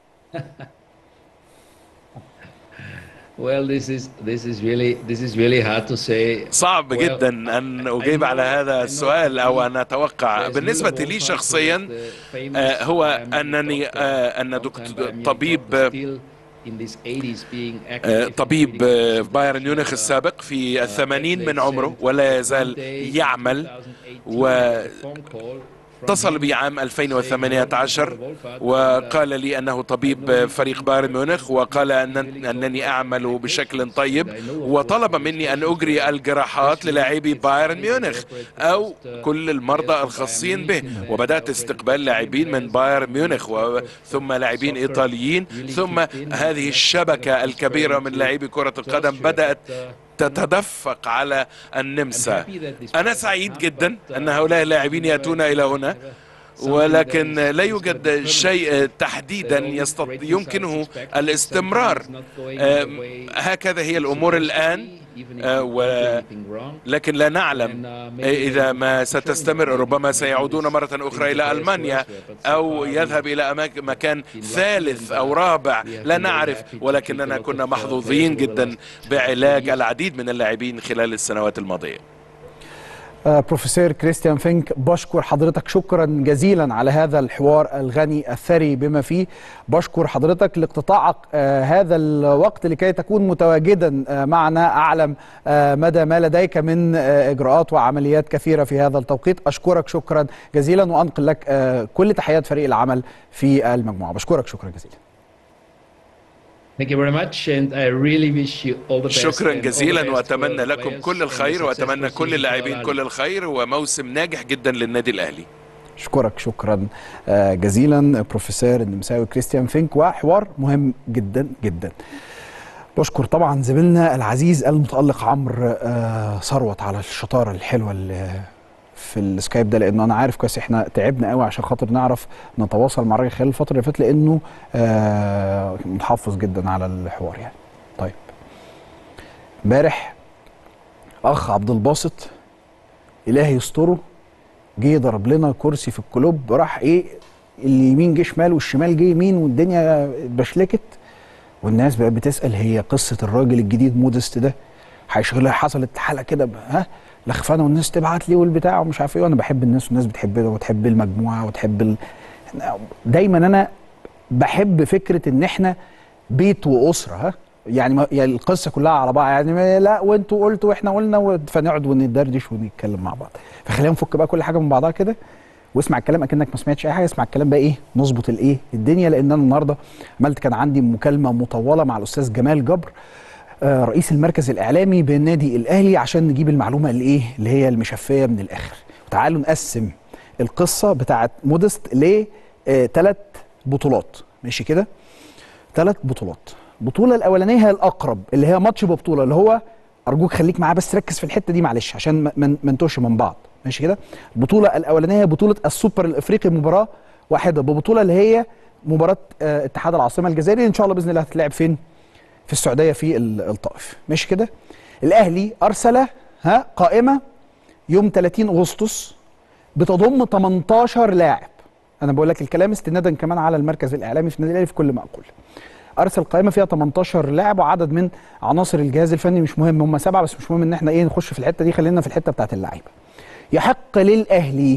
Well, this is this is really this is really hard to say. صعب جدا ان اجيب على هذا السؤال او ان اتوقع بالنسبه لي شخصيا هو انني ان طبيب طبيب بايرن ميونخ السابق في الثمانين من عمره ولا يزال يعمل و اتصل بي عام 2018 وقال لي انه طبيب فريق بايرن ميونخ وقال أن انني اعمل بشكل طيب وطلب مني ان اجري الجراحات للاعبي بايرن ميونخ او كل المرضى الخاصين به وبدات استقبال لاعبين من بايرن ميونخ ثم لاعبين ايطاليين ثم هذه الشبكه الكبيره من لاعبي كره القدم بدات تتدفق على النمسا أنا سعيد جدا أن هؤلاء اللاعبين يأتون إلى هنا ولكن لا يوجد شيء تحديدا يستط... يمكنه الاستمرار هكذا هي الأمور الآن و... لكن لا نعلم إذا ما ستستمر ربما سيعودون مرة أخرى إلى ألمانيا أو يذهب إلى مكان ثالث أو رابع لا نعرف ولكننا كنا محظوظين جدا بعلاج العديد من اللاعبين خلال السنوات الماضية بروفيسور كريستيان فينك بشكر حضرتك شكرا جزيلا على هذا الحوار الغني الثري بما فيه بشكر حضرتك لاقتطاعك هذا الوقت لكي تكون متواجدا معنا اعلم مدى ما لديك من اجراءات وعمليات كثيره في هذا التوقيت اشكرك شكرا جزيلا وانقل لك كل تحيات فريق العمل في المجموعه بشكرك شكرا جزيلا Thank you very much and I really wish you all the best. شكرا جزيلا واتمنى لكم كل الخير واتمنى كل اللاعبين كل الخير وموسم ناجح جدا للنادي الاهلي. اشكرك شكرا جزيلا بروفيسور النمساوي كريستيان فينك وحوار مهم جدا جدا. بشكر طبعا زميلنا العزيز المتالق عمرو ثروت على الشطاره الحلوه اللي في السكايب ده لانه انا عارف كويس احنا تعبنا قوي عشان خاطر نعرف نتواصل مع الراجل خلال الفتره اللي فاتت لانه آه محافظ جدا على الحوار يعني. طيب امبارح اخ عبد الباسط الهي يستره جه ضرب لنا كرسي في الكلوب راح ايه اليمين جه شمال والشمال جه يمين والدنيا بشلكت والناس بقت بتسال هي قصه الراجل الجديد مودست ده هيشغلها حصلت حلقه كده ها لخفانه والناس تبعت لي والبتاع ومش عارف ايه وانا بحب الناس والناس بتحبنا وتحب المجموعه وتحب ال... دايما انا بحب فكره ان احنا بيت واسره ها يعني, ما يعني القصه كلها على بعض يعني لا وانتوا قلتوا واحنا قلنا فنقعد وندردش ونتكلم مع بعض فخلينا نفك بقى كل حاجه من بعضها كده واسمع الكلام اكنك ما سمعتش اي حاجه اسمع الكلام بقى ايه نظبط الايه الدنيا لان انا النهارده عملت كان عندي مكالمه مطوله مع الاستاذ جمال جبر رئيس المركز الاعلامي بالنادي الاهلي عشان نجيب المعلومه اللي ايه اللي هي المشفيه من الاخر وتعالوا نقسم القصه بتاعت مودست لثلاث بطولات ماشي كده ثلاث بطولات البطوله الاولانيه هي الاقرب اللي هي ماتش ببطوله اللي هو ارجوك خليك معاه بس ركز في الحته دي معلش عشان ما نتوهش من بعض ماشي كده البطوله الاولانيه هي بطوله السوبر الافريقي مباراه واحده ببطوله اللي هي مباراه اتحاد العاصمه الجزائري ان شاء الله باذن الله هتتلعب فين في السعوديه في الطائف ماشي كده الاهلي ارسل ها قائمه يوم 30 اغسطس بتضم 18 لاعب انا بقول لك الكلام استنادا كمان على المركز الاعلامي في النادي الاهلي في كل مقول ارسل قائمه فيها 18 لاعب وعدد من عناصر الجهاز الفني مش مهم هم سبعه بس مش مهم ان احنا ايه نخش في الحته دي خلينا في الحته بتاعت اللعيبه يحق للاهلي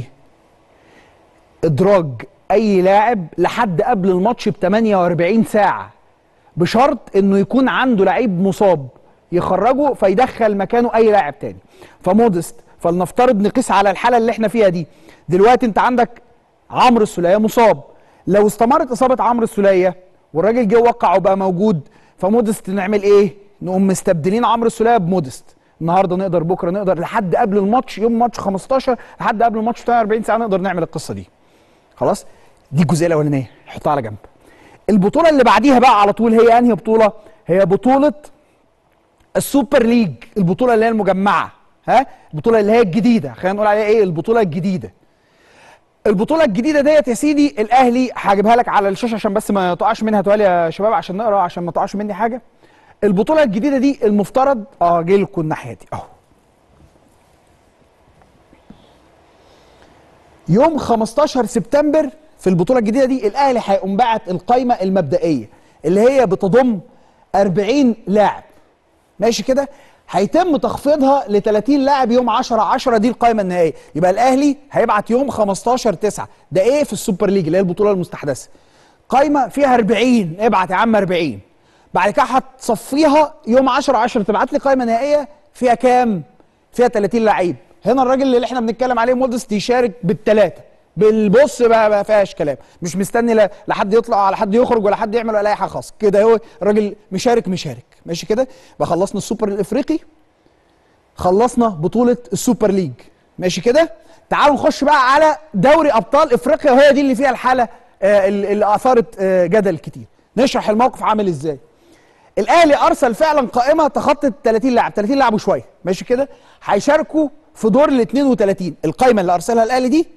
ادراج اي لاعب لحد قبل الماتش ب 48 ساعه بشرط انه يكون عنده لعيب مصاب يخرجه فيدخل مكانه اي لاعب تاني فمودست فلنفترض نقيس على الحاله اللي احنا فيها دي دلوقتي انت عندك عمرو السوليه مصاب لو استمرت اصابه عمرو السوليه والراجل جه وقع وبقى موجود فمودست نعمل ايه نقوم مستبدلين عمرو السوليه بمودست النهارده نقدر بكره نقدر لحد قبل الماتش يوم ماتش 15 لحد قبل الماتش 42 ساعه نقدر نعمل القصه دي خلاص دي الجزئيه الاولانيه حطها على جنب البطوله اللي بعديها بقى على طول هي انهي بطوله هي بطوله السوبر ليج البطوله اللي هي المجمعه ها البطوله اللي هي الجديده خلينا نقول عليها ايه البطوله الجديده البطوله الجديده ديت يا سيدي الاهلي هجيبها لك على الشاشه عشان بس ما تقعش منها توالي يا شباب عشان نقرا عشان ما تقعش مني حاجه البطوله الجديده دي المفترض اه جاي لكم الناحيه دي اهو يوم 15 سبتمبر في البطوله الجديده دي الاهلي هيقوم باعت القائمه المبدئيه اللي هي بتضم 40 لاعب ماشي كده هيتم تخفيضها ل 30 لاعب يوم 10 10 دي القائمه النهائيه يبقى الاهلي هيبعت يوم 15 9 ده ايه في السوبر ليج اللي هي البطوله المستحدثه قائمه فيها 40 ابعت يا عم 40 بعد كده هتصفيها يوم 10 10 تبعت لي قائمه نهائيه فيها كام فيها 30 لعيب هنا الراجل اللي احنا بنتكلم عليه مودست يشارك بالثلاثه بالبص بقى ما فيهاش كلام مش مستني لا لحد يطلع ولا حد يخرج ولا حد يعمل ولا اي حاجه خاص كده هو الراجل مشارك مشارك ماشي كده يبقى خلصنا السوبر الافريقي خلصنا بطوله السوبر ليج ماشي كده تعالوا نخش بقى على دوري ابطال افريقيا وهي دي اللي فيها الحاله آه اللي اثارت آه جدل كتير نشرح الموقف عامل ازاي الاهلي ارسل فعلا قائمه تخطت 30 لاعب 30 لاعب وشويه ماشي كده هيشاركوا في دور ال 32 القائمه اللي ارسلها الاهلي دي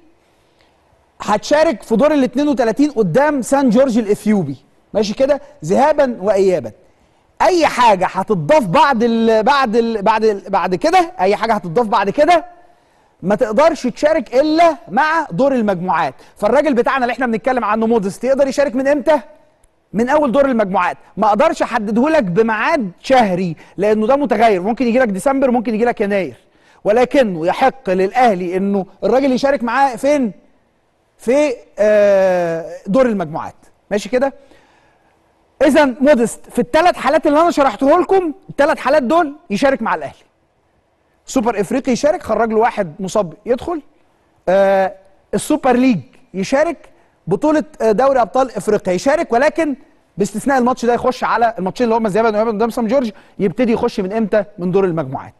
هتشارك في دور ال 32 قدام سان جورج الاثيوبي ماشي كده ذهابا وايابا اي حاجه هتضاف بعد ال بعد ال بعد ال بعد كده اي حاجه هتضاف بعد كده ما تقدرش تشارك الا مع دور المجموعات فالراجل بتاعنا اللي احنا بنتكلم عنه مودست يقدر يشارك من امتى من اول دور المجموعات ما اقدرش احدده لك بميعاد شهري لانه ده متغير ممكن يجي لك ديسمبر ممكن يجي لك يناير ولكنه يحق للاهلي انه الراجل يشارك معاه فين في دور المجموعات ماشي كده اذا مودست في الثلاث حالات اللي انا شرحته لكم الثلاث حالات دول يشارك مع الاهلي سوبر افريقي يشارك خرج له واحد مصاب يدخل آه السوبر ليج يشارك بطوله دوري ابطال افريقيا يشارك ولكن باستثناء الماتش ده يخش على الماتشين اللي هم ذهابا وايابا قدام سام جورج يبتدي يخش من امتى من دور المجموعات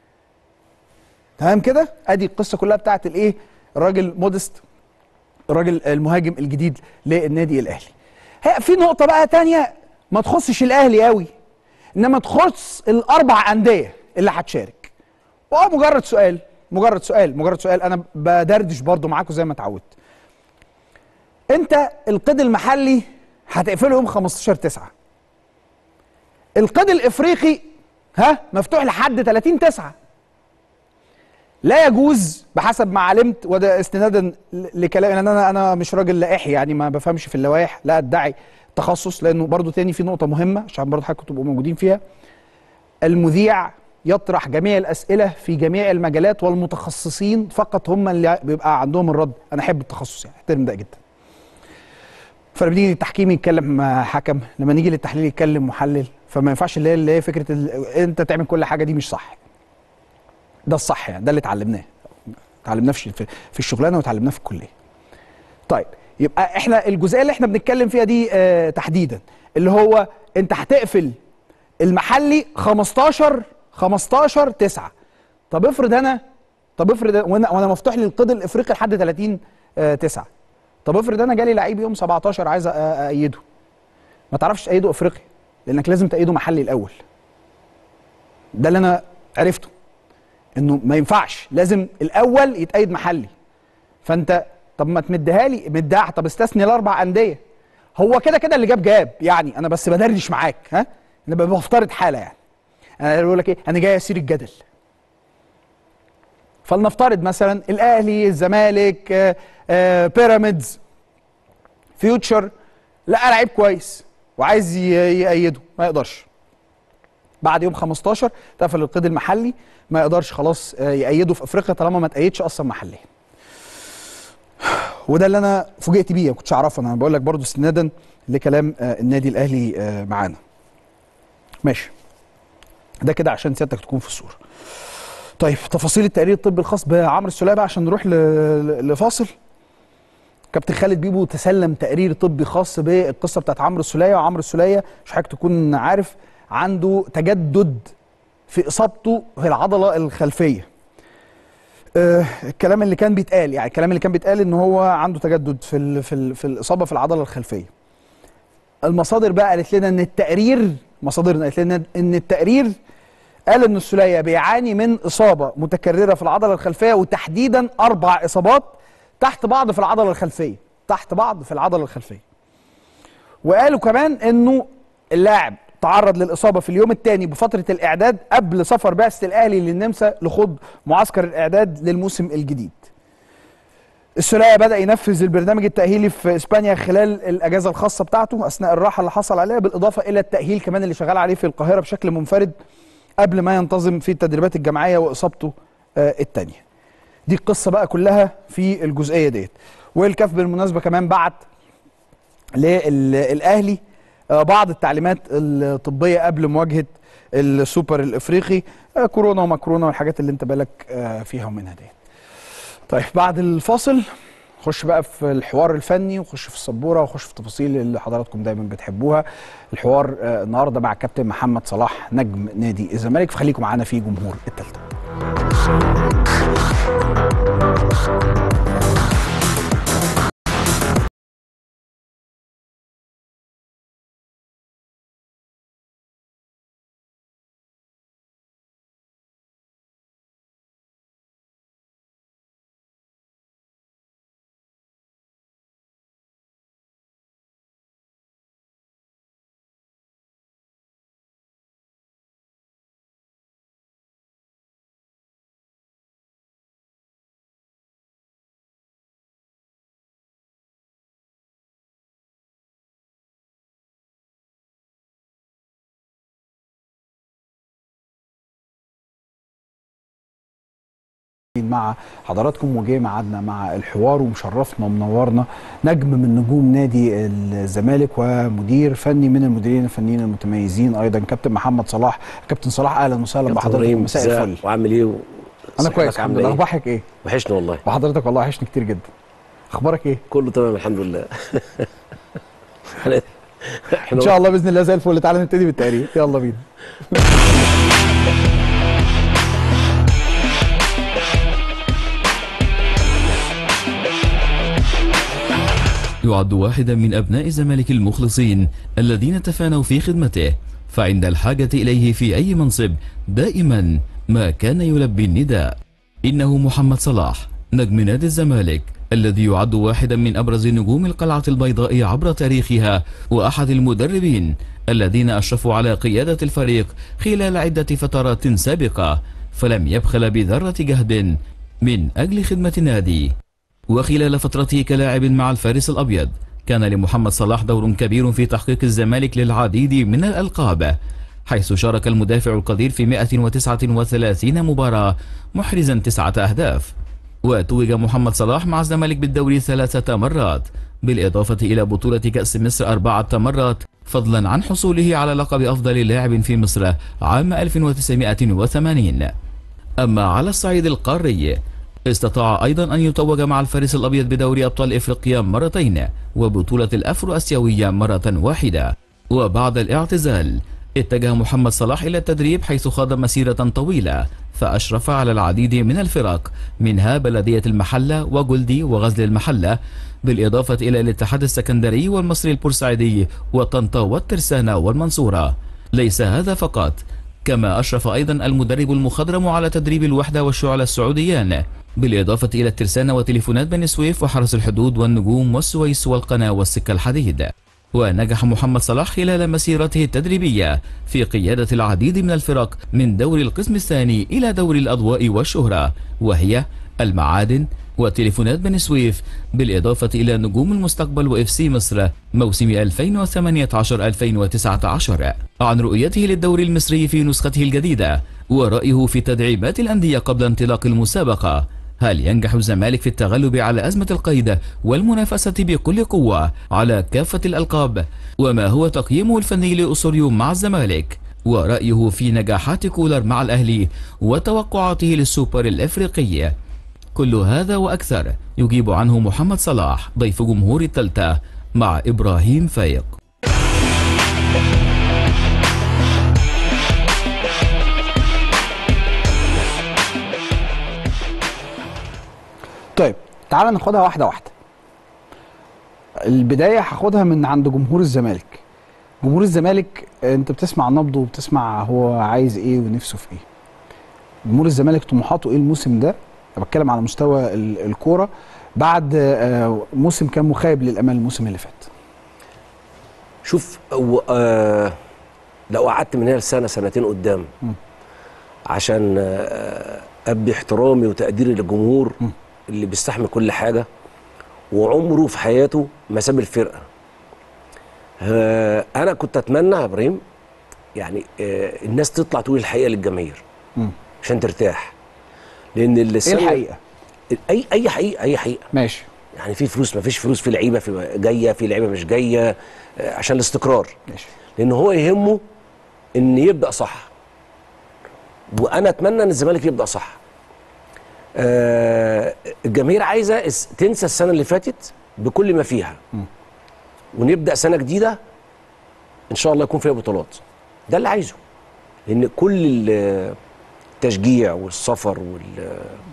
تمام كده ادي القصه كلها بتاعت الايه الراجل مودست الراجل المهاجم الجديد للنادي الاهلي هي في نقطه بقى تانية ما تخصش الاهلي قوي انما تخص الاربع انديه اللي هتشارك وهو مجرد سؤال مجرد سؤال مجرد سؤال انا بدردش برضو معاكم زي ما اتعودت انت القيد المحلي هتقفله يوم 15 9 القيد الافريقي ها مفتوح لحد 30 9 لا يجوز بحسب ما علمت وده استنادا لكلام لان انا انا مش راجل لائحي يعني ما بفهمش في اللوائح لا ادعي تخصص لانه برضو تاني في نقطه مهمه عشان برضو حضرتك تبقوا موجودين فيها المذيع يطرح جميع الاسئله في جميع المجالات والمتخصصين فقط هم اللي بيبقى عندهم الرد انا احب التخصص يعني احترم ده جدا فلما بنيجي للتحكيم يتكلم حكم لما نيجي للتحليل يتكلم محلل فما ينفعش اللي هي اللي هي فكره انت تعمل كل حاجه دي مش صح ده الصح يعني ده اللي اتعلمناه اتعلمناه في في الشغلانه وتعلمناه في الكليه طيب يبقى احنا الجزئيه اللي احنا بنتكلم فيها دي اه تحديدا اللي هو انت هتقفل المحلي 15 15 9 طب افرض انا طب افرض وانا وانا مفتوح لي القيد الافريقي لحد 30 اه 9 طب افرض انا جالي لعيب يوم 17 عايز ايده ما تعرفش تأيده افريقي لانك لازم تأيده محلي الاول ده اللي انا عرفته انه ما ينفعش لازم الاول يتأيد محلي فانت طب ما تمدها لي مدها طب استثني الاربع انديه هو كده كده اللي جاب جاب يعني انا بس بدردش معاك ها انا بفترض حاله يعني انا بقول لك ايه انا جاي اسير الجدل فلنفترض مثلا الاهلي الزمالك آه آه بيراميدز فيوتشر لقى لعيب كويس وعايز يأيده ما يقدرش بعد يوم 15 تقفل القيد المحلي ما يقدرش خلاص يأيده في افريقيا طالما ما تأيدش اصلا محليا وده اللي انا فوجئت بيه ما كنتش اعرفه انا بقول لك برضو استنادا لكلام النادي الاهلي معانا ماشي ده كده عشان سيادتك تكون في الصوره طيب تفاصيل التقرير الطبي الخاص بعمرو السوليه بقى عشان نروح لفاصل كابتن خالد بيبو تسلم تقرير طبي خاص بالقصه بتاعت عمرو السوليه وعمرو السوليه مش حضرتك تكون عارف عنده تجدد في اصابته في العضله الخلفيه آه الكلام اللي كان بيتقال يعني الكلام اللي كان بيتقال ان هو عنده تجدد في ال في ال في الاصابه في العضله الخلفيه المصادر بقى قالت لنا ان التقرير مصادرنا قالت لنا ان التقرير قال ان السوليه بيعاني من اصابه متكرره في العضله الخلفيه وتحديدا اربع اصابات تحت بعض في العضله الخلفيه تحت بعض في العضله الخلفيه وقالوا كمان انه اللاعب تعرض للاصابه في اليوم الثاني بفتره الاعداد قبل سفر بعثه الاهلي للنمسا لخوض معسكر الاعداد للموسم الجديد السولية بدأ ينفذ البرنامج التأهيلي في إسبانيا خلال الأجازة الخاصة بتاعته أثناء الراحة اللي حصل عليها بالإضافة إلى التأهيل كمان اللي شغال عليه في القاهرة بشكل منفرد قبل ما ينتظم في التدريبات الجماعية وإصابته آه الثانية دي القصة بقى كلها في الجزئية ديت والكاف بالمناسبة كمان بعت للأهلي آه بعض التعليمات الطبية قبل مواجهة السوبر الإفريقي آه كورونا ومكرونا والحاجات اللي انت بالك آه فيها ومنها ديت طيب بعد الفاصل خش بقى في الحوار الفني وخش في السبوره وخش في التفاصيل اللي حضراتكم دايما بتحبوها الحوار آه النهارده مع كابتن محمد صلاح نجم نادي الزمالك فخليكم معانا في جمهور التالتة مع حضراتكم وجاي ميعادنا مع الحوار ومشرفنا ومنورنا نجم من نجوم نادي الزمالك ومدير فني من المديرين الفنيين المتميزين ايضا كابتن محمد صلاح كابتن صلاح اهلا وسهلا بحضرتك مساء الفل وعامل ايه و... انا كويس الحمد لله اخبارك ايه وحشني والله وحضرتك والله وحشني كتير جدا اخبارك ايه كله تمام الحمد لله ان شاء الله باذن الله زي الفل تعالى نبتدي بالتقرير يلا بينا يعد واحدا من أبناء الزمالك المخلصين الذين تفانوا في خدمته فعند الحاجة إليه في أي منصب دائما ما كان يلبي النداء إنه محمد صلاح نجم نادي الزمالك الذي يعد واحدا من أبرز نجوم القلعة البيضاء عبر تاريخها وأحد المدربين الذين أشرفوا على قيادة الفريق خلال عدة فترات سابقة فلم يبخل بذرة جهد من أجل خدمة النادي وخلال فترته كلاعب مع الفارس الأبيض كان لمحمد صلاح دور كبير في تحقيق الزمالك للعديد من الألقاب حيث شارك المدافع القدير في 139 مباراة محرزا تسعة أهداف وتوج محمد صلاح مع الزمالك بالدوري ثلاثة مرات بالإضافة إلى بطولة كأس مصر أربعة مرات فضلا عن حصوله على لقب أفضل لاعب في مصر عام 1980 أما على الصعيد القاري استطاع أيضا أن يتوج مع الفارس الأبيض بدوري أبطال إفريقيا مرتين وبطولة الأفرو أسيوية مرة واحدة وبعد الاعتزال اتجه محمد صلاح إلى التدريب حيث خاض مسيرة طويلة فأشرف على العديد من الفرق منها بلدية المحلة وجلدي وغزل المحلة بالإضافة إلى الاتحاد السكندري والمصري البورسعيدي وطنطا والترسانة والمنصورة ليس هذا فقط كما أشرف أيضا المدرب المخضرم على تدريب الوحدة والشعلة السعوديان بالإضافة إلى الترسانة وتليفونات بني سويف وحرس الحدود والنجوم والسويس والقناة والسكة الحديد ونجح محمد صلاح خلال مسيرته التدريبية في قيادة العديد من الفرق من دور القسم الثاني إلى دور الأضواء والشهرة وهي المعادن وتليفونات بني سويف بالإضافة إلى نجوم المستقبل وإف سي مصر موسم 2018-2019 عن رؤيته للدوري المصري في نسخته الجديدة ورأيه في تدعيمات الأندية قبل انطلاق المسابقة هل ينجح الزمالك في التغلب على أزمة القيد والمنافسة بكل قوة على كافة الألقاب وما هو تقييمه الفني لأسوريو مع الزمالك ورأيه في نجاحات كولر مع الأهلي وتوقعاته للسوبر الإفريقي كل هذا وأكثر يجيب عنه محمد صلاح ضيف جمهور التالتة مع إبراهيم فايق طيب تعالى ناخدها واحده واحده البدايه هاخدها من عند جمهور الزمالك جمهور الزمالك انت بتسمع نبضه وبتسمع هو عايز ايه ونفسه في ايه جمهور الزمالك طموحاته ايه الموسم ده انا بتكلم على مستوى ال- الكوره بعد آه، موسم كان مخيب للامال الموسم اللي فات شوف و... آه لو قعدت من هنا لسنه سنتين قدام عشان آه ابدي احترامي وتقديري للجمهور اللي بيستحمل كل حاجه وعمره في حياته ما ساب الفرقه آه انا كنت اتمنى يا ابراهيم يعني آه الناس تطلع تقول الحقيقه للجماهير مم. عشان ترتاح لان اللي ايه الحقيقه اي اي حقيقه اي حقيقه ماشي يعني في فلوس ما فيش فلوس في لعيبه في جايه في لعيبه مش جايه آه، عشان الاستقرار ماشي لان هو يهمه ان يبدا صح وانا اتمنى ان الزمالك يبدا صح آه الجماهير عايزه اس- تنسى السنه اللي فاتت بكل ما فيها ونبدا سنه جديده ان شاء الله يكون فيها بطولات ده اللي عايزه لان كل ال- التشجيع والسفر وال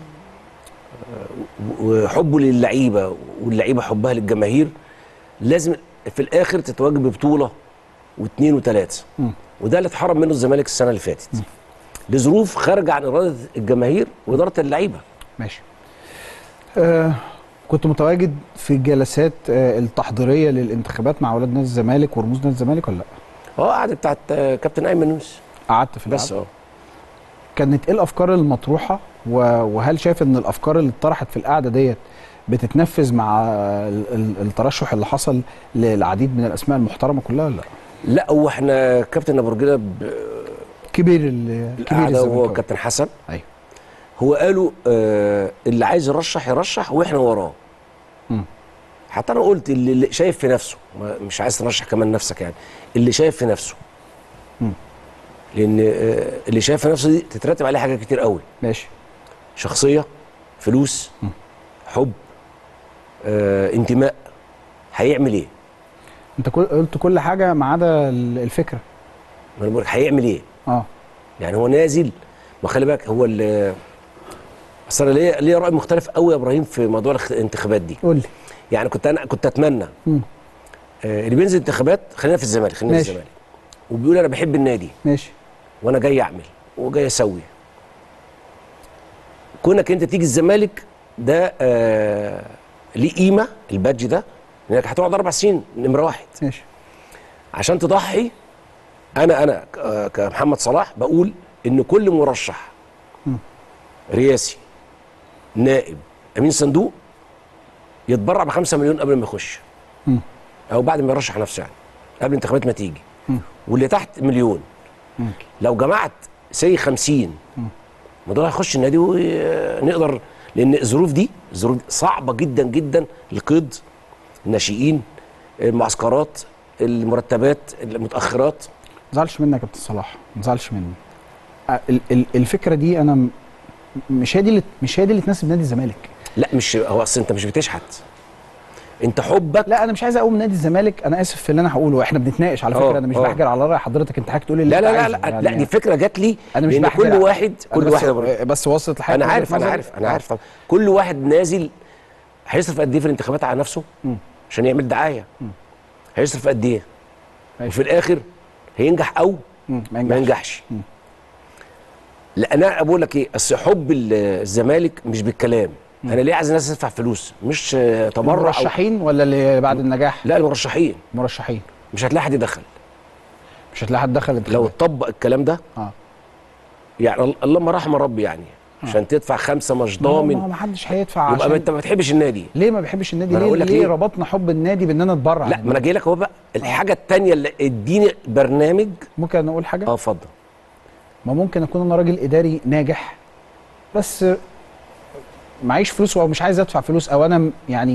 وحبه للعيبه واللعيبه حبها للجماهير لازم في الاخر تتواجد ببطوله واثنين وثلاثه وده اللي اتحرم منه الزمالك السنه اللي فاتت لظروف خارجه عن اراده الجماهير واداره اللعيبه ماشي آه كنت متواجد في الجلسات آه التحضيريه للانتخابات مع اولاد نادي الزمالك ورموز نادي الزمالك ولا لا؟ اه قعدة بتاعت آه، كابتن ايمن يونس قعدت في بس القعدة؟ اه كانت ايه الافكار المطروحه و- وهل شايف ان الافكار اللي اتطرحت في القعده ديت بتتنفذ مع ال- ال- الترشح اللي حصل للعديد من الاسماء المحترمه كلها ولا لا؟ لا هو احنا كابتن ابو رجيله ب- كبير ال- كبير القعده هو الزمالك كابتن حسن ايوه هو قالوا آه اللي عايز يرشح يرشح واحنا وراه مم. حتى انا قلت اللي اللي شايف في نفسه ما- مش عايز ترشح كمان نفسك يعني اللي شايف في نفسه مم. لان آه اللي شايف في نفسه دي تترتب عليه حاجات كتير قوي ماشي شخصيه فلوس حب آه انتماء هيعمل ايه انت كل- قلت كل حاجه ما عدا ال- الفكره ما انا بقول لك هيعمل ايه اه يعني هو نازل ما خلي بالك هو ال- اصل انا ليا ليا راي مختلف قوي يا ابراهيم في موضوع الاخت- الانتخابات دي قول لي يعني كنت انا كنت اتمنى مم. آه اللي بينزل انتخابات خلينا في الزمالك خلينا في ماشي. الزمالك وبيقول انا بحب النادي ماشي وانا جاي اعمل وجاي اسوي كونك انت تيجي الزمالك ده آه ليه قيمه البادج ده لانك هتقعد اربع سنين نمره واحد ماشي عشان تضحي انا انا ك- آه، كمحمد صلاح بقول ان كل مرشح رئاسي نائب امين صندوق يتبرع ب 5 مليون قبل ما يخش مم. او بعد ما يرشح نفسه يعني قبل الانتخابات ما تيجي واللي تحت مليون لو جمعت سي 50 ما دول هيخش النادي ونقدر لان الظروف دي الظروف دي صعبه جدا جدا القيد الناشئين المعسكرات المرتبات المتاخرات ما تزعلش مني يا كابتن صلاح ما تزعلش مني آه، ال- ال- الفكره دي انا م- مش هي دي اللي مش هي دي اللي تناسب نادي الزمالك لا مش هو اصل انت مش بتشحت انت حبك لا انا مش عايز اقوم نادي الزمالك انا اسف في اللي انا هقوله احنا بنتناقش على آه، فكره انا مش آه. بحجر على راي حضرتك انت حضرتك تقول اللي لا انت لا لا عايزه لا, يعني لا دي فكره جات لي انا مش لان بحجر كل واحد أنا كل بس واحد يا إبراهيم. بس وصلت لحاجه انا عارف انا عارف انا عارف طبعا كل واحد نازل هيصرف قد ايه في الانتخابات على نفسه عشان يعمل دعايه هيصرف قد ايه وفي الاخر هينجح او ما ما ينجحش لا انا بقول لك ايه اصل حب ال- الزمالك مش بالكلام انا ليه عايز الناس تدفع فلوس مش آه، تبرع أو- المرشحين ولا اللي بعد النجاح لا المرشحين مرشحين مش هتلاقي حد يدخل مش هتلاقي حد دخل لو الانتخابات اتطبق الكلام ده اه يعني ال- اللهم رحم ربي يعني عشان تدفع خمسه مش ما هو- ضامن ما هو ما حدش هيدفع يبقى ما عشان انت ما بتحبش النادي ليه ما بيحبش النادي ما أنا ليه أقول لك ليه ليه؟ ربطنا حب النادي بان انا اتبرع لا ما انا جاي لك اهو بقى الحاجه الثانيه اللي اديني برنامج ممكن اقول حاجه اه اتفضل ما ممكن اكون انا راجل اداري ناجح بس معيش فلوس او مش عايز ادفع فلوس او انا م- يعني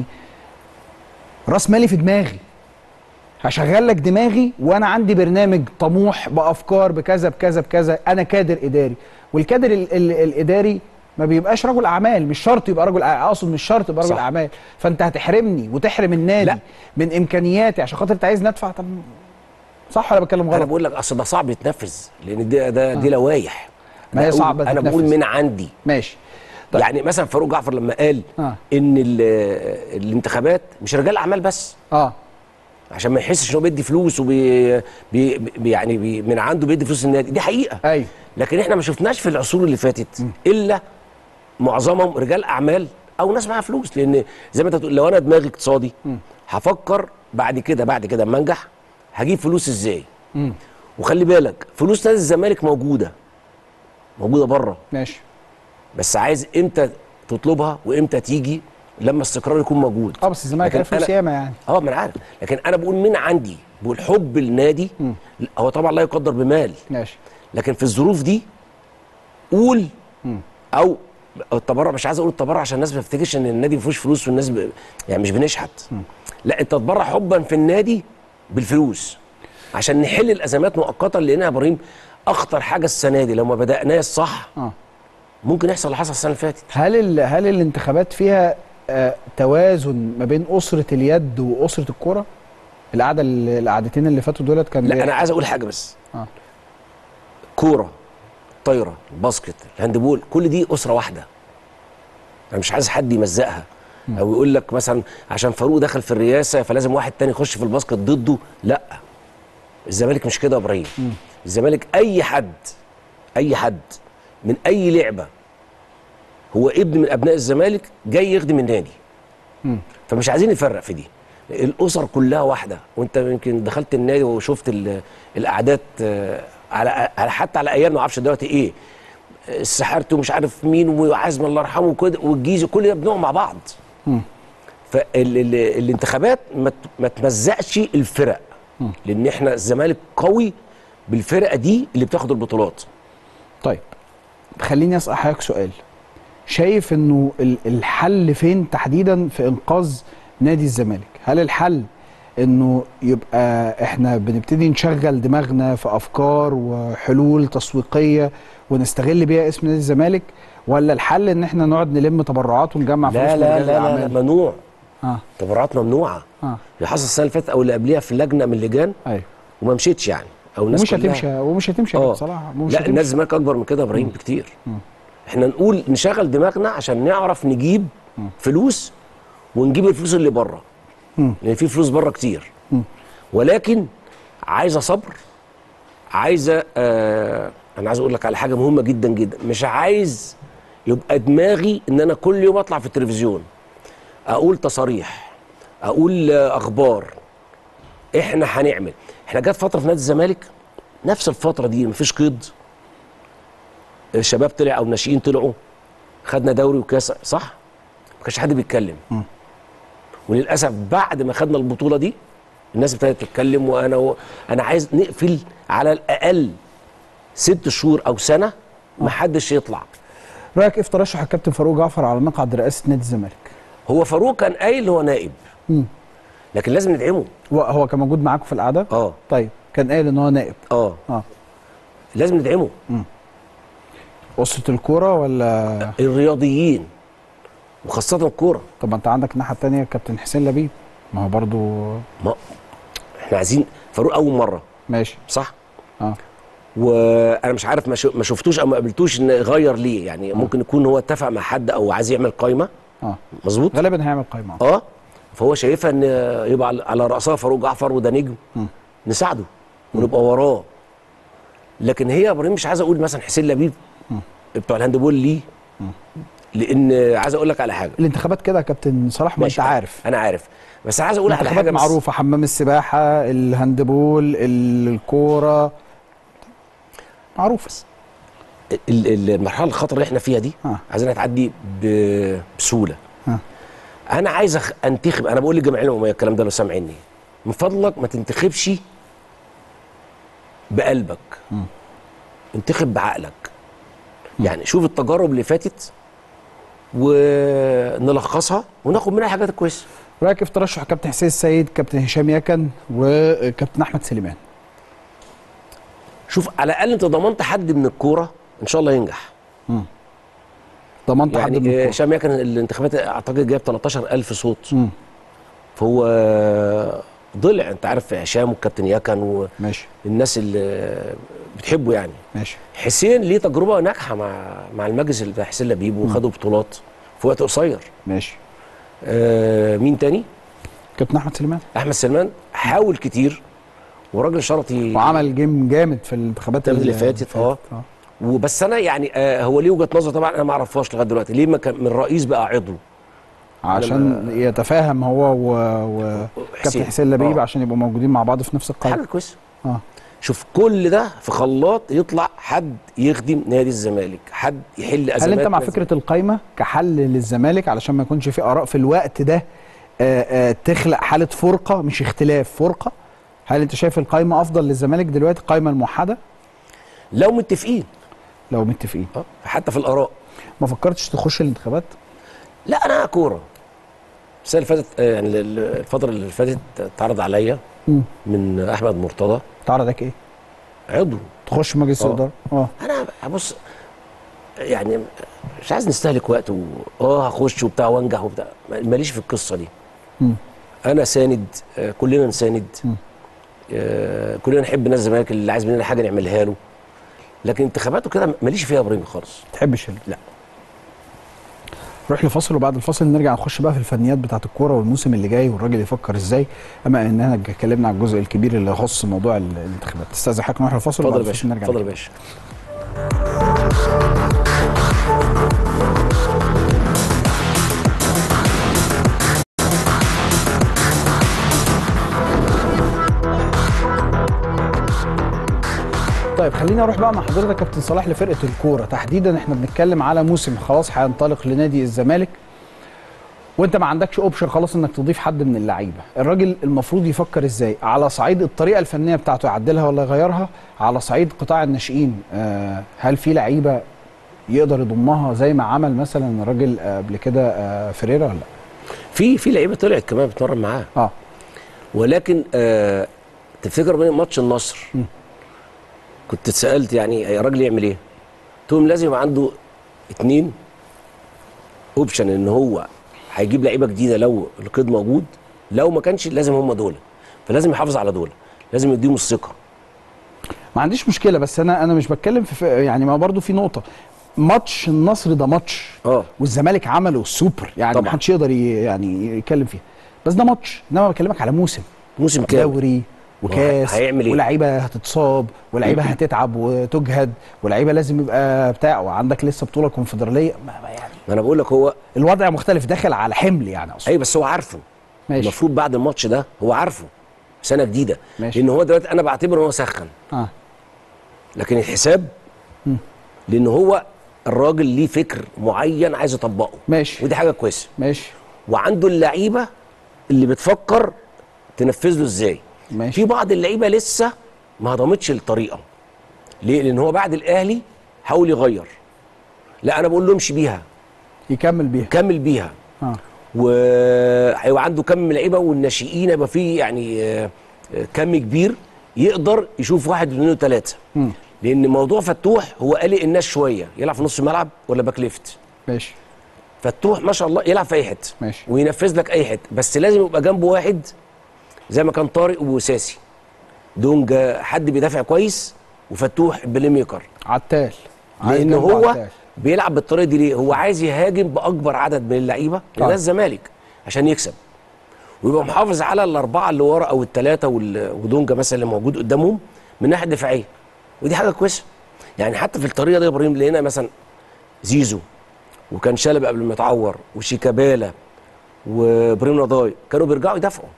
راس مالي في دماغي هشغل لك دماغي وانا عندي برنامج طموح بافكار بكذا بكذا بكذا انا كادر اداري والكادر ال ال الاداري ما بيبقاش رجل اعمال مش شرط يبقى رجل أع- اقصد مش شرط يبقى رجل صح. اعمال فانت هتحرمني وتحرم النادي لا. من امكانياتي عشان خاطر انت عايز ندفع طب صح ولا بتكلم انا غلط بقول لك اصل ده صعب يتنفذ لان ده ده دي لوائح ما هي أنا بقول- صعبة انا بقول تتنفذ. من عندي ماشي طيب. يعني مثلا فاروق جعفر لما قال آه. ان ال- الانتخابات مش رجال اعمال بس اه عشان ما يحسش ان هو بيدي فلوس وبي بي بي يعني بي من عنده بيدي فلوس النادي دي حقيقه ايوه لكن احنا ما شفناش في العصور اللي فاتت الا معظمهم رجال اعمال او ناس معاها فلوس لان زي ما انت بتقول لو انا دماغي اقتصادي هفكر بعد كده بعد كده اما انجح هجيب فلوس ازاي وخلي بالك فلوس نادي الزمالك موجوده موجوده بره ماشي بس عايز امتى تطلبها وامتى تيجي لما الاستقرار يكون موجود اه بس الزمالك لكن عارف فلوس أنا- ياما يعني اه ما انا عارف لكن انا بقول من عندي بقول حب النادي هو طبعا لا يقدر بمال ماشي لكن في الظروف دي قول او التبرع مش عايز اقول التبرع عشان الناس ما تفتكرش ان النادي ما فيهوش فلوس والناس ب... يعني مش بنشحت لا انت تتبرع حبا في النادي بالفلوس عشان نحل الازمات مؤقتا لان يا ابراهيم اخطر حاجه السنه دي لو ما بداناش صح اه ممكن يحصل اللي حصل السنه اللي فاتت هل ال... هل الانتخابات فيها آه توازن ما بين اسره اليد واسره الكوره القعده ال- القعدتين اللي فاتوا دولت كان لا بي- انا عايز اقول حاجه بس آه. كوره طايره باسكت الهاندبول كل دي اسره واحده انا مش عايز حد يمزقها او يقول لك مثلا عشان فاروق دخل في الرئاسه فلازم واحد تاني يخش في الباسكت ضده لا الزمالك مش كده يا ابراهيم الزمالك اي حد اي حد من اي لعبه هو ابن من ابناء الزمالك جاي يخدم النادي فمش عايزين نفرق في دي الاسر كلها واحده وانت يمكن دخلت النادي وشفت ال- الاعداد آه، على على- حتى على ايام ما اعرفش دلوقتي ايه السحرت ومش عارف مين وعزم الله يرحمه وكده والجيزه كل ده بنقعد مع بعض فالانتخابات ما ت- ما تمزقش الفرق لان احنا الزمالك قوي بالفرقه دي اللي بتاخد البطولات طيب خليني اسال حضرتك سؤال شايف انه ال- الحل فين تحديدا في انقاذ نادي الزمالك هل الحل انه يبقى احنا بنبتدي نشغل دماغنا في افكار وحلول تسويقيه ونستغل بيها اسم نادي الزمالك ولا الحل ان احنا نقعد نلم تبرعات ونجمع فلوس لا من لا رجال لا, لا, الأعمال؟ لا ممنوع اه تبرعات ممنوعه اه اللي حصل السنه اللي فاتت او اللي قبليها في لجنه من اللجان ايوه وما مشيتش يعني او الناس ومش كلها- هتمشي ومش هتمشي يا اه كابتن صلاح ومش لا هتمشي. الناس الزمالك اكبر من كده يا ابراهيم بكتير احنا نقول نشغل دماغنا عشان نعرف نجيب فلوس ونجيب الفلوس اللي بره لان في فلوس بره كتير ولكن عايزه صبر عايزه آه انا عايز اقول لك على حاجه مهمه جدا جدا مش عايز يبقى دماغي ان انا كل يوم اطلع في التلفزيون اقول تصاريح اقول آه، اخبار احنا هنعمل احنا جت فتره في نادي الزمالك نفس الفتره دي مفيش قيد الشباب طلع او الناشئين طلعوا خدنا دوري وكاس صح ما كانش حد بيتكلم وللاسف بعد ما خدنا البطوله دي الناس ابتدت تتكلم وانا و... انا عايز نقفل على الاقل ست شهور او سنه ما حدش يطلع رايك ايه في ترشح الكابتن فاروق جعفر على مقعد رئاسه نادي الزمالك هو فاروق كان قايل هو نائب لكن لازم ندعمه هو هو كان موجود معاكم في القعده اه طيب كان قايل ان هو نائب اه اه لازم ندعمه اسره الكوره ولا الرياضيين وخاصه الكوره طب ما انت عندك الناحيه الثانيه كابتن حسين لبيب ما هو برضو ما احنا عايزين فاروق اول مره ماشي صح اه وانا مش عارف ما شو- ما شفتوش او ما قابلتوش ان غير ليه يعني ممكن يكون هو اتفق مع حد او عايز يعمل قايمه اه مظبوط غالبا هيعمل قايمه اه فهو شايفها ان يبقى على- على راسها فاروق جعفر وده نجم نساعده ونبقى وراه لكن هي يا ابراهيم مش عايز اقول مثلا حسين لبيب بتوع الهاندبول ليه لان عايز اقول لك على حاجه الانتخابات كده يا كابتن صلاح ما انت ماشي، عارف انا عارف بس عايز اقول على الانتخابات حاجه بس- معروفه حمام السباحه الهاندبول الكوره معروفه ال- ال- المرحله الخطر اللي احنا فيها دي آه. عايزينها تعدي ب- بسهوله آه. انا عايز أخ- انتخب انا بقول للجمعيه العموميه الكلام ده لو سامعني من فضلك ما تنتخبش بقلبك انتخب بعقلك يعني شوف التجارب اللي فاتت ونلخصها وناخد منها الحاجات الكويسه رايك إيه في ترشح كابتن حسين السيد كابتن هشام يكن وكابتن احمد سليمان شوف على الاقل انت ضمنت حد من الكوره ان شاء الله ينجح ضمنت حد من يعني الكورة. هشام يكن الانتخابات اعتقد جايب 13000 صوت مم. فهو ضلع انت عارف هشام والكابتن يكن ماشي والناس اللي بتحبه يعني ماشي حسين ليه تجربه ناجحه مع مع المجلس بتاع حسين لبيب وخدوا بطولات في وقت قصير ماشي آه مين تاني كابتن احمد سليمان احمد سلمان حاول كتير وراجل شرطي وعمل جيم جامد في الانتخابات اللي فاتت اه وبس انا يعني آه هو ليه وجهه نظر طبعا انا ما اعرفهاش لغايه دلوقتي ليه ما كان من رئيس بقى عضو عشان يتفاهم هو وكابتن حسين لبيب آه. عشان يبقوا موجودين مع بعض في نفس القائمه حاجه كويسه اه شوف كل ده في خلاط يطلع حد يخدم نادي الزمالك حد يحل ازمات هل انت مع نادي فكره القايمه كحل للزمالك علشان ما يكونش في اراء في الوقت ده آآ آآ تخلق حاله فرقه مش اختلاف فرقه هل انت شايف القايمه افضل للزمالك دلوقتي القايمه الموحده لو متفقين لو متفقين اه حتى في الاراء ما فكرتش تخش الانتخابات لا انا كوره السنه اللي فاتت آه، يعني ال- الفتره اللي فاتت اتعرض عليا مم. من احمد مرتضى تعرضك ايه عضو تخش مجلس آه. الاداره اه انا بص يعني مش عايز نستهلك وقت و... اه هخش وبتاع وانجح وبتاع ماليش في القصه دي مم. انا ساند آه كلنا نساند آه كلنا نحب نادي الزمالك اللي عايز مننا حاجه نعملها له لكن انتخاباته كده ماليش فيها يا ابراهيم خالص تحبش ال- لا نروح لفاصل وبعد الفاصل نرجع نخش بقى في الفنيات بتاعه الكوره والموسم اللي جاي والراجل يفكر ازاي اما اننا اتكلمنا عن الجزء الكبير اللي يخص موضوع ال- الانتخابات استاذ حضرتك نروح للفاصل اتفضل وبعد يا الفاصل باشا نرجع اتفضل يا نكمل. باشا طيب خليني اروح بقى مع حضرتك يا كابتن صلاح لفرقه الكوره تحديدا احنا بنتكلم على موسم خلاص هينطلق لنادي الزمالك وانت ما عندكش اوبشن خلاص انك تضيف حد من اللعيبه الراجل المفروض يفكر ازاي على صعيد الطريقه الفنيه بتاعته يعدلها ولا يغيرها على صعيد قطاع الناشئين آه هل في لعيبه يقدر يضمها زي ما عمل مثلا الراجل آه، قبل كده آه فريرا ولا لا في في لعيبه طلعت كمان بتمرن معاه اه ولكن آه تفتكر بين ماتش النصر كنت اتسالت يعني يا راجل يعمل ايه؟ قلت لهم لازم يبقى عنده اتنين اوبشن ان هو هيجيب لعيبه جديده لو القيد موجود لو ما كانش لازم هم دول فلازم يحافظ على دول لازم يديهم الثقه ما عنديش مشكله بس انا انا مش بتكلم في في- يعني ما برضو في نقطه ماتش النصر ده ماتش اه والزمالك عمله سوبر يعني طبعا. ما حدش يقدر ي- يعني يتكلم فيها بس ده ماتش انما بكلمك على موسم موسم كامل دوري وكاس هيعمل إيه؟ ولاعيبه هتتصاب ولاعيبه هتتعب وتجهد ولاعيبه لازم يبقى بتاع وعندك لسه بطوله كونفدراليه ما ما يعني ما انا بقول لك هو الوضع مختلف داخل على حمل يعني اصلا ايوه بس هو عارفه ماشي المفروض بعد الماتش ده هو عارفه سنه جديده ماشي. لان هو دلوقتي انا بعتبره ان هو سخن اه لكن الحساب لان هو الراجل ليه فكر معين عايز يطبقه ماشي ودي حاجه كويسه ماشي وعنده اللعيبه اللي بتفكر تنفذ له ازاي ماشي في بعض اللعيبه لسه ما هضمتش الطريقه ليه لان هو بعد الاهلي حاول يغير لا انا بقول له امشي بيها يكمل بيها كمل بيها اه وهيبقى عنده كم من لعيبه والناشئين يبقى فيه يعني آه، آه، كم كبير يقدر يشوف واحد واثنين وثلاثه مم. لان موضوع فتوح هو قلق الناس شويه يلعب في نص الملعب ولا باك ليفت ماشي فتوح ما شاء الله يلعب في اي حته ماشي وينفذ لك اي حته بس لازم يبقى جنبه واحد زي ما كان طارق وساسي دونجا حد بيدافع كويس وفتوح بلاي ميكر عتال عايز لان جنبه هو عتال. بيلعب بالطريقه دي ليه هو عايز يهاجم باكبر عدد من اللعيبه طيب. لده الزمالك عشان يكسب ويبقى محافظ على الاربعه اللي ورا او الثلاثه ودونجا مثلا اللي موجود قدامهم من الناحيه الدفاعيه ودي حاجه كويسه يعني حتى في الطريقه دي يا ابراهيم لقينا مثلا زيزو وكان شلب قبل ما يتعور وشيكابالا وابراهيم رضاي كانوا بيرجعوا يدافعوا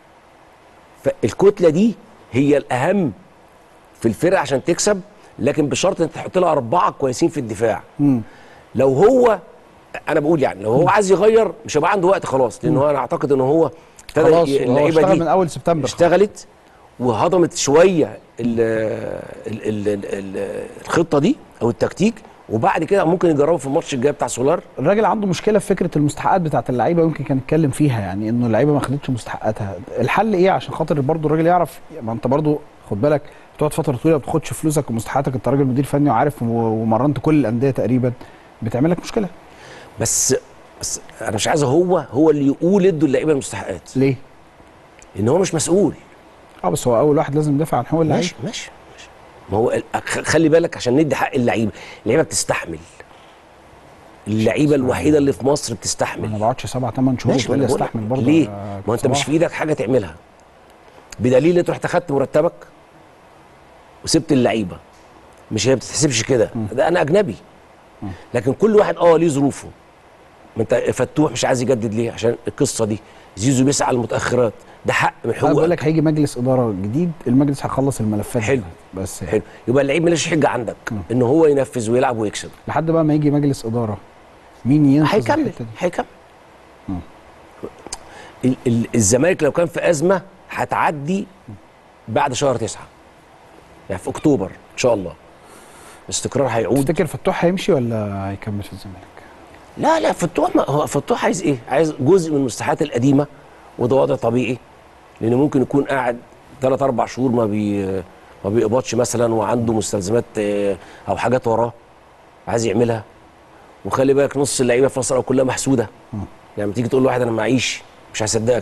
فالكتله دي هي الاهم في الفرقه عشان تكسب لكن بشرط انك تحط لها اربعه كويسين في الدفاع مم. لو هو انا بقول يعني لو هو عايز يغير مش هيبقى عنده وقت خلاص لان هو انا اعتقد ان هو ابتدى خلاص ي- هو اللعيبه اشتغل دي من اول سبتمبر اشتغلت وهضمت شويه ال ال ال ال ال الخطه دي او التكتيك وبعد كده ممكن يجربوا في الماتش الجاي بتاع سولار الراجل عنده مشكله في فكره المستحقات بتاعت اللعيبه يمكن كان نتكلم فيها يعني انه اللعيبه ما خدتش مستحقاتها الحل ايه عشان خاطر برضو الراجل يعرف ما انت برضو خد بالك بتقعد فتره طويله ما بتاخدش فلوسك ومستحقاتك انت راجل مدير فني وعارف و- ومرنت كل الانديه تقريبا بتعمل لك مشكله بس بس انا مش عايز هو هو اللي يقول ادوا اللعيبه المستحقات ليه؟ لان هو مش مسؤول اه بس هو اول واحد لازم يدافع عن حقوق اللعيبه ماشي ماشي ماشي ما هو ال- خ- خلي بالك عشان ندي حق اللعيبه اللعيبه بتستحمل اللعيبه الوحيده اللي في مصر ما بتستحمل انا بقعدش سبع ثمان شهور ماشي تقول ما لي أنا بقول استحمل لك. برضه ليه؟ يا ما انت مش صلاح. في ايدك حاجه تعملها بدليل انت رحت اخدت مرتبك وسبت اللعيبه مش هي بتتحسبش كده ده انا اجنبي لكن كل واحد اه ليه ظروفه ما انت فتوح مش عايز يجدد ليه عشان القصه دي زيزو بيسعى المتاخرات ده حق من انا بقول حقوقك لك هيجي مجلس اداره جديد المجلس هيخلص الملفات حلو. دي. بس يعني. حلو يبقى اللعيب ماليش حجه عندك ان هو ينفذ ويلعب ويكسب لحد بقى ما يجي مجلس اداره مين ينفذ هيكمل الحتة دي؟ هيكمل ال- ال- الزمالك لو كان في ازمه هتعدي بعد شهر تسعة يعني في اكتوبر ان شاء الله الاستقرار هيعود تفتكر فتوح هيمشي ولا هيكمل في الزمالك؟ لا لا فتوح ما هو فتوح عايز ايه؟ عايز جزء من المستحقات القديمه وده وضع طبيعي لان ممكن يكون قاعد ثلاث اربع شهور ما بي ما بيقبضش مثلا وعنده مستلزمات آه، او حاجات وراه عايز يعملها وخلي بالك نص اللعيبه في مصر كلها محسوده يعني لما تيجي تقول لواحد انا معيش مش هيصدقك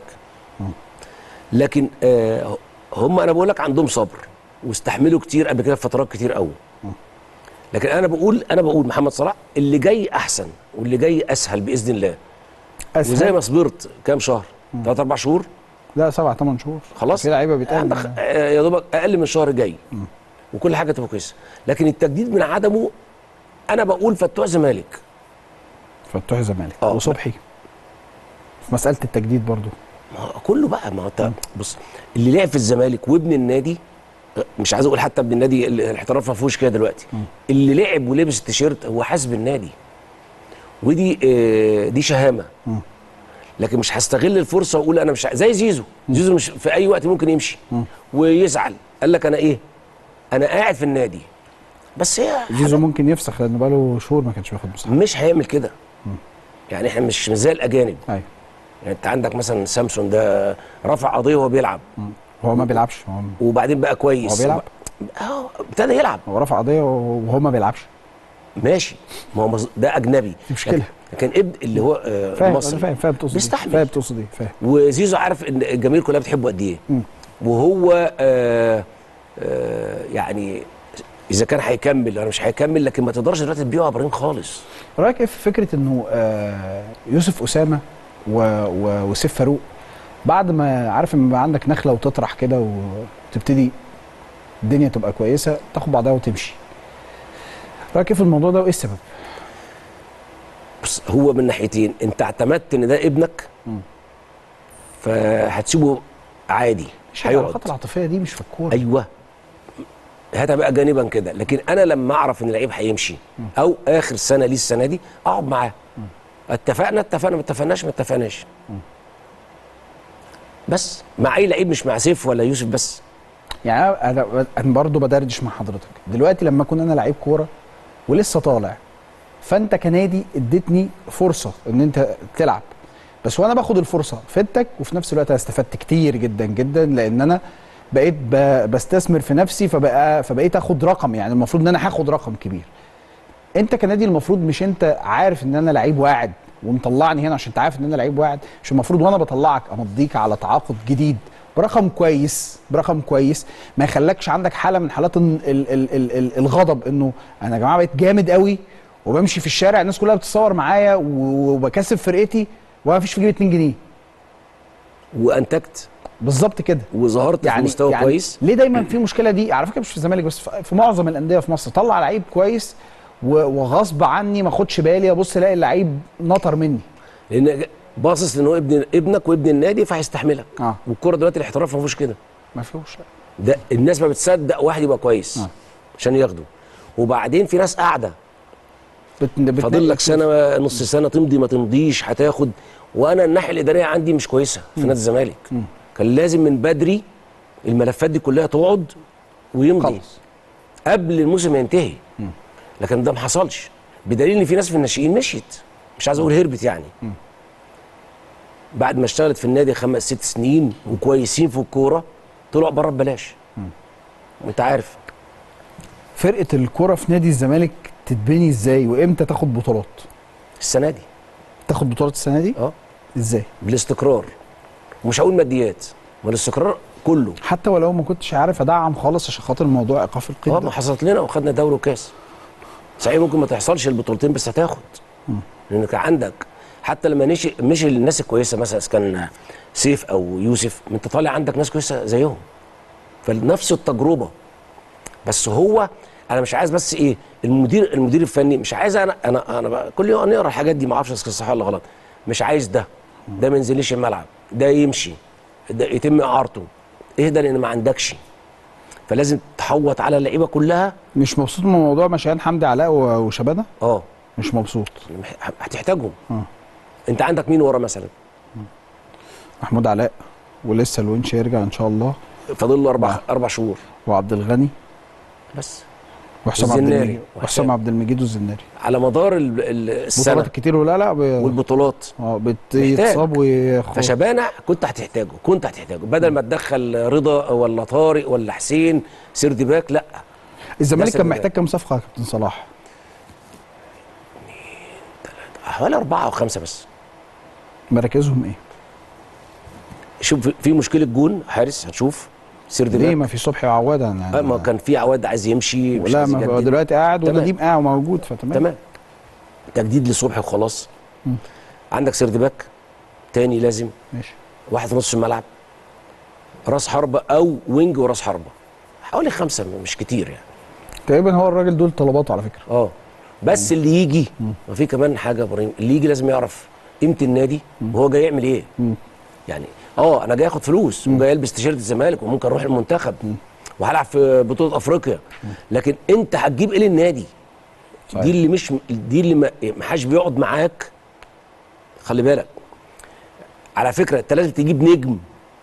لكن آه هم انا بقول لك عندهم صبر واستحملوا كتير قبل كده في فترات كتير قوي لكن انا بقول انا بقول محمد صلاح اللي جاي احسن واللي جاي اسهل باذن الله أسهل؟ وزي ما صبرت كام شهر ثلاث اربع شهور لا سبع ثمان شهور خلاص في لعيبه بيتقال عندك آه، يا دوبك اقل من الشهر الجاي وكل حاجه تبقى كويسه لكن التجديد من عدمه انا بقول فتوح زمالك فتوح الزمالك آه. وصبحي في مساله التجديد برضو ما هو كله بقى ما هو انت بص اللي لعب في الزمالك وابن النادي مش عايز اقول حتى ابن النادي ال- الاحتراف ما فيهوش كده دلوقتي اللي لعب ولبس التيشيرت هو حاسب النادي ودي آه، دي شهامه لكن مش هستغل الفرصه واقول انا مش ع- زي زيزو زيزو مش في اي وقت ممكن يمشي ويزعل قال لك انا ايه انا قاعد في النادي بس هي زيزو ممكن يفسخ لان بقاله شهور ما كانش بياخد مساحه مش هيعمل كده يعني احنا مش مش زي الاجانب ايوه يعني انت عندك مثلا سامسون ده رفع قضيه وهو بيلعب هو ما بيلعبش هو وبعدين بقى كويس هو بيلعب؟ اه ابتدى يلعب هو رفع قضيه وهو ما بيلعبش ماشي ما هو مز- ده اجنبي دي مشكلة. لكن ابن اللي هو آه فاهم انا مصري فاهم فاهم تقصد ايه بيستحمل. فاهم تقصد ايه فاهم وزيزو عارف ان الجماهير كلها بتحبه قد ايه وهو آه آه يعني اذا كان هيكمل ولا مش هيكمل لكن ما تقدرش دلوقتي تبيعه يا ابراهيم خالص رايك ايه في فكره انه آه، يوسف اسامه و... و... وسيف فاروق بعد ما عارف ان بقى عندك نخله وتطرح كده وتبتدي الدنيا تبقى كويسه تاخد بعضها وتمشي رايك ايه في الموضوع ده وايه السبب؟ بص هو من ناحيتين انت اعتمدت ان ده ابنك فهتسيبه عادي مش هيقعد العلاقات العاطفيه دي مش في الكوره ايوه هاتها بقى جانبا كده لكن انا لما اعرف ان اللعيب هيمشي او اخر سنه ليه السنه دي اقعد معاه اتفقنا اتفقنا ما اتفقناش ما اتفقناش بس مع اي لعيب مش مع سيف ولا يوسف بس يعني انا انا برضه بدردش مع حضرتك دلوقتي لما اكون انا لعيب كوره ولسه طالع فانت كنادي اديتني فرصه ان انت تلعب بس وانا باخد الفرصه فدتك وفي نفس الوقت انا استفدت كتير جدا جدا لان انا بقيت ب- بستثمر في نفسي فبقى فبقيت اخد رقم يعني المفروض ان انا هاخد رقم كبير انت كنادي المفروض مش انت عارف ان انا لعيب واعد ومطلعني هنا عشان انت عارف ان انا لعيب واعد مش المفروض وانا بطلعك امضيك على تعاقد جديد برقم كويس برقم كويس ما يخلكش عندك حاله من حالات ال ال ال ال ال الغضب انه انا يا جماعه بقيت جامد قوي وبمشي في الشارع الناس كلها بتتصور معايا و- وبكسب فرقتي وانا مفيش في جيبي 2 جنيه وانتجت بالظبط كده وظهرت يعني في مستوى يعني كويس ليه دايما في مشكله دي على فكره مش في الزمالك بس في في معظم الانديه في مصر طلع لعيب كويس و- وغصب عني ما اخدش بالي ابص الاقي اللعيب نطر مني لان باصص لان هو ابن ابنك وابن النادي فهيستحملك اه والكوره دلوقتي الاحتراف ما فيهوش كده ما فيهوش ده الناس ما بتصدق واحد يبقى كويس آه. عشان ياخده وبعدين في ناس قاعده بت... بت... فاضل لك سنه نص سنه تمضي ما تمضيش هتاخد وانا الناحيه الاداريه عندي مش كويسه في نادي الزمالك كان لازم من بدري الملفات دي كلها تقعد ويمضي خلص قبل الموسم ما ينتهي لكن ده ما حصلش بدليل ان في ناس في الناشئين مشيت مش عايز اقول هربت يعني بعد ما اشتغلت في النادي خمس ست سنين وكويسين في الكوره طلعوا بره ببلاش وانت عارف فرقه الكوره في نادي الزمالك تتبني ازاي وامتى تاخد بطولات السنه دي تاخد بطولات السنه دي اه ازاي بالاستقرار مش هقول ماديات والاستقرار كله حتى ولو ما كنتش عارف ادعم خالص عشان خاطر موضوع ايقاف القيد اه ده. ما حصلت لنا وخدنا دوري وكاس صحيح ممكن ما تحصلش البطولتين بس هتاخد لانك عندك حتى لما نشي مشي الناس الكويسه مثلا اذا كان سيف او يوسف ما انت طالع عندك ناس كويسه زيهم فنفس التجربه بس هو انا مش عايز بس ايه المدير المدير الفني مش عايز انا انا انا بقى كل يوم نقرا الحاجات دي ما اعرفش صح ولا غلط مش عايز ده ده ما ينزلش الملعب ده يمشي ده يتم اعارته اهدى لان ما عندكش فلازم تحوط على اللعيبه كلها مش مبسوط من موضوع مشيان حمدي علاء و- وشبانه اه مش مبسوط هتحتاجهم اه انت عندك مين ورا مثلا محمود علاء ولسه الونش يرجع ان شاء الله فاضل له اربع اربع شهور وعبد الغني بس وحسام عبد والزناري. المجيد وحسام عبد المجيد والزناري على مدار ال- ال- السنه بطولات كتير ولا لا ب... والبطولات اه محتاج. بيتصاب ويخ... فشبانه كنت هتحتاجه كنت هتحتاجه بدل ما تدخل رضا ولا طارق ولا حسين سيرد باك لا الزمالك ده كان سبب. محتاج كام صفقه يا كابتن صلاح؟ حوالي اربعه او خمسه بس مراكزهم ايه؟ شوف في- في مشكله جون حارس هتشوف سيرد ليه باك ما في صبحي وعواد يعني آه، ما كان في عواد عايز يمشي مش لا عايز ما هو يجدد. دلوقتي قاعد تمام. ونديم قاعد موجود فتمام تمام تجديد لصبحي وخلاص عندك سيرد باك تاني لازم ماشي واحد في نص الملعب راس حربه او وينج وراس حربه حوالي خمسه مش كتير يعني تقريبا هو الراجل دول طلباته على فكره اه بس اللي يجي ما في كمان حاجه يا ابراهيم اللي يجي لازم يعرف قيمه النادي وهو جاي يعمل ايه يعني اه انا جاي اخد فلوس وجاي البس تيشيرت الزمالك وممكن اروح المنتخب وهلعب في بطوله افريقيا لكن انت هتجيب ايه للنادي صحيح. دي اللي مش دي اللي ما ما حدش بيقعد معاك خلي بالك على فكره انت لازم تجيب نجم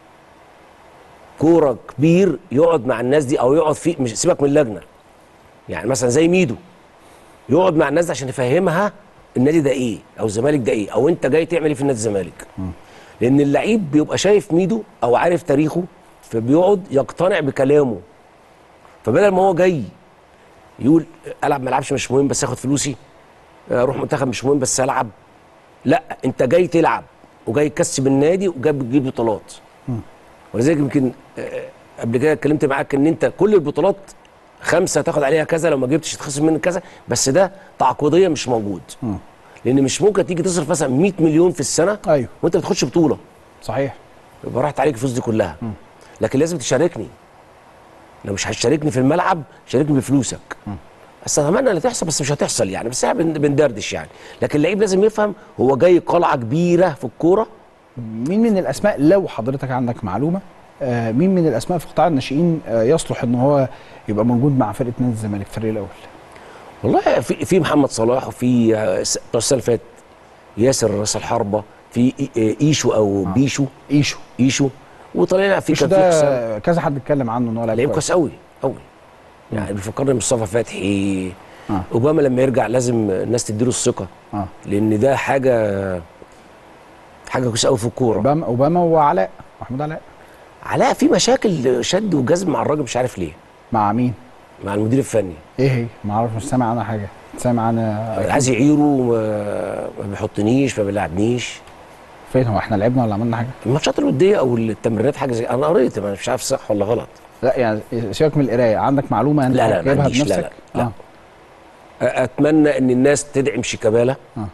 كوره كبير يقعد مع الناس دي او يقعد في مش سيبك من اللجنه يعني مثلا زي ميدو يقعد مع الناس دي عشان يفهمها النادي ده ايه او الزمالك ده ايه او انت جاي تعمل ايه في نادي الزمالك لان اللعيب بيبقى شايف ميدو او عارف تاريخه فبيقعد يقتنع بكلامه فبدل ما هو جاي يقول العب ما العبش مش مهم بس اخد فلوسي اروح منتخب مش مهم بس العب لا انت جاي تلعب وجاي تكسب النادي وجاي بتجيب بطولات ولذلك يمكن آه، قبل كده اتكلمت معاك ان انت كل البطولات خمسه تاخد عليها كذا لو ما جبتش تخسر منك كذا بس ده تعاقديا مش موجود لان مش ممكن تيجي تصرف مثلا 100 مليون في السنه ايوه وانت ما بتاخدش بطوله صحيح يبقى راحت عليك الفلوس دي كلها لكن لازم تشاركني لو مش هتشاركني في الملعب شاركني بفلوسك بس اتمنى ان تحصل بس مش هتحصل يعني بس احنا بن- بندردش يعني لكن اللعيب لازم يفهم هو جاي قلعه كبيره في الكوره مين من الاسماء لو حضرتك عندك معلومه آه مين من الاسماء في قطاع الناشئين آه يصلح ان هو يبقى موجود مع فرقه نادي الزمالك الفريق الاول والله في في محمد صلاح وفي آه، س- بتوع السنه اللي فاتت ياسر راس الحربه في إي- آه، ايشو او بيشو ايشو ايشو وطلعنا في ايشو كان في حسام ده كذا حد اتكلم عنه ان هو لعيب لعيب كويس كويس قوي قوي يعني بيفكرني بمصطفى فتحي آه. اوباما لما يرجع لازم الناس تديله الثقه اه لان ده حاجه حاجه كويسه قوي في الكوره اوباما اوباما وعلاء محمود علاء علاء في مشاكل شد وجذب مع الراجل مش عارف ليه مع مين؟ مع المدير الفني ايه هي؟ ما اعرف مش سامع عنها حاجه سامع عنها عايز يعيره ما, ما بيحطنيش ما بيلعبنيش فين هو احنا لعبنا ولا عملنا حاجه؟ الماتشات الوديه او التمرينات حاجه زي انا قريت أنا مش عارف صح ولا غلط لا يعني سيبك من القرايه عندك معلومه انت لا، لا، ما جايبها عنديش، لا، بنفسك؟ لا، لا. آه. اتمنى ان الناس تدعم شيكابالا آه.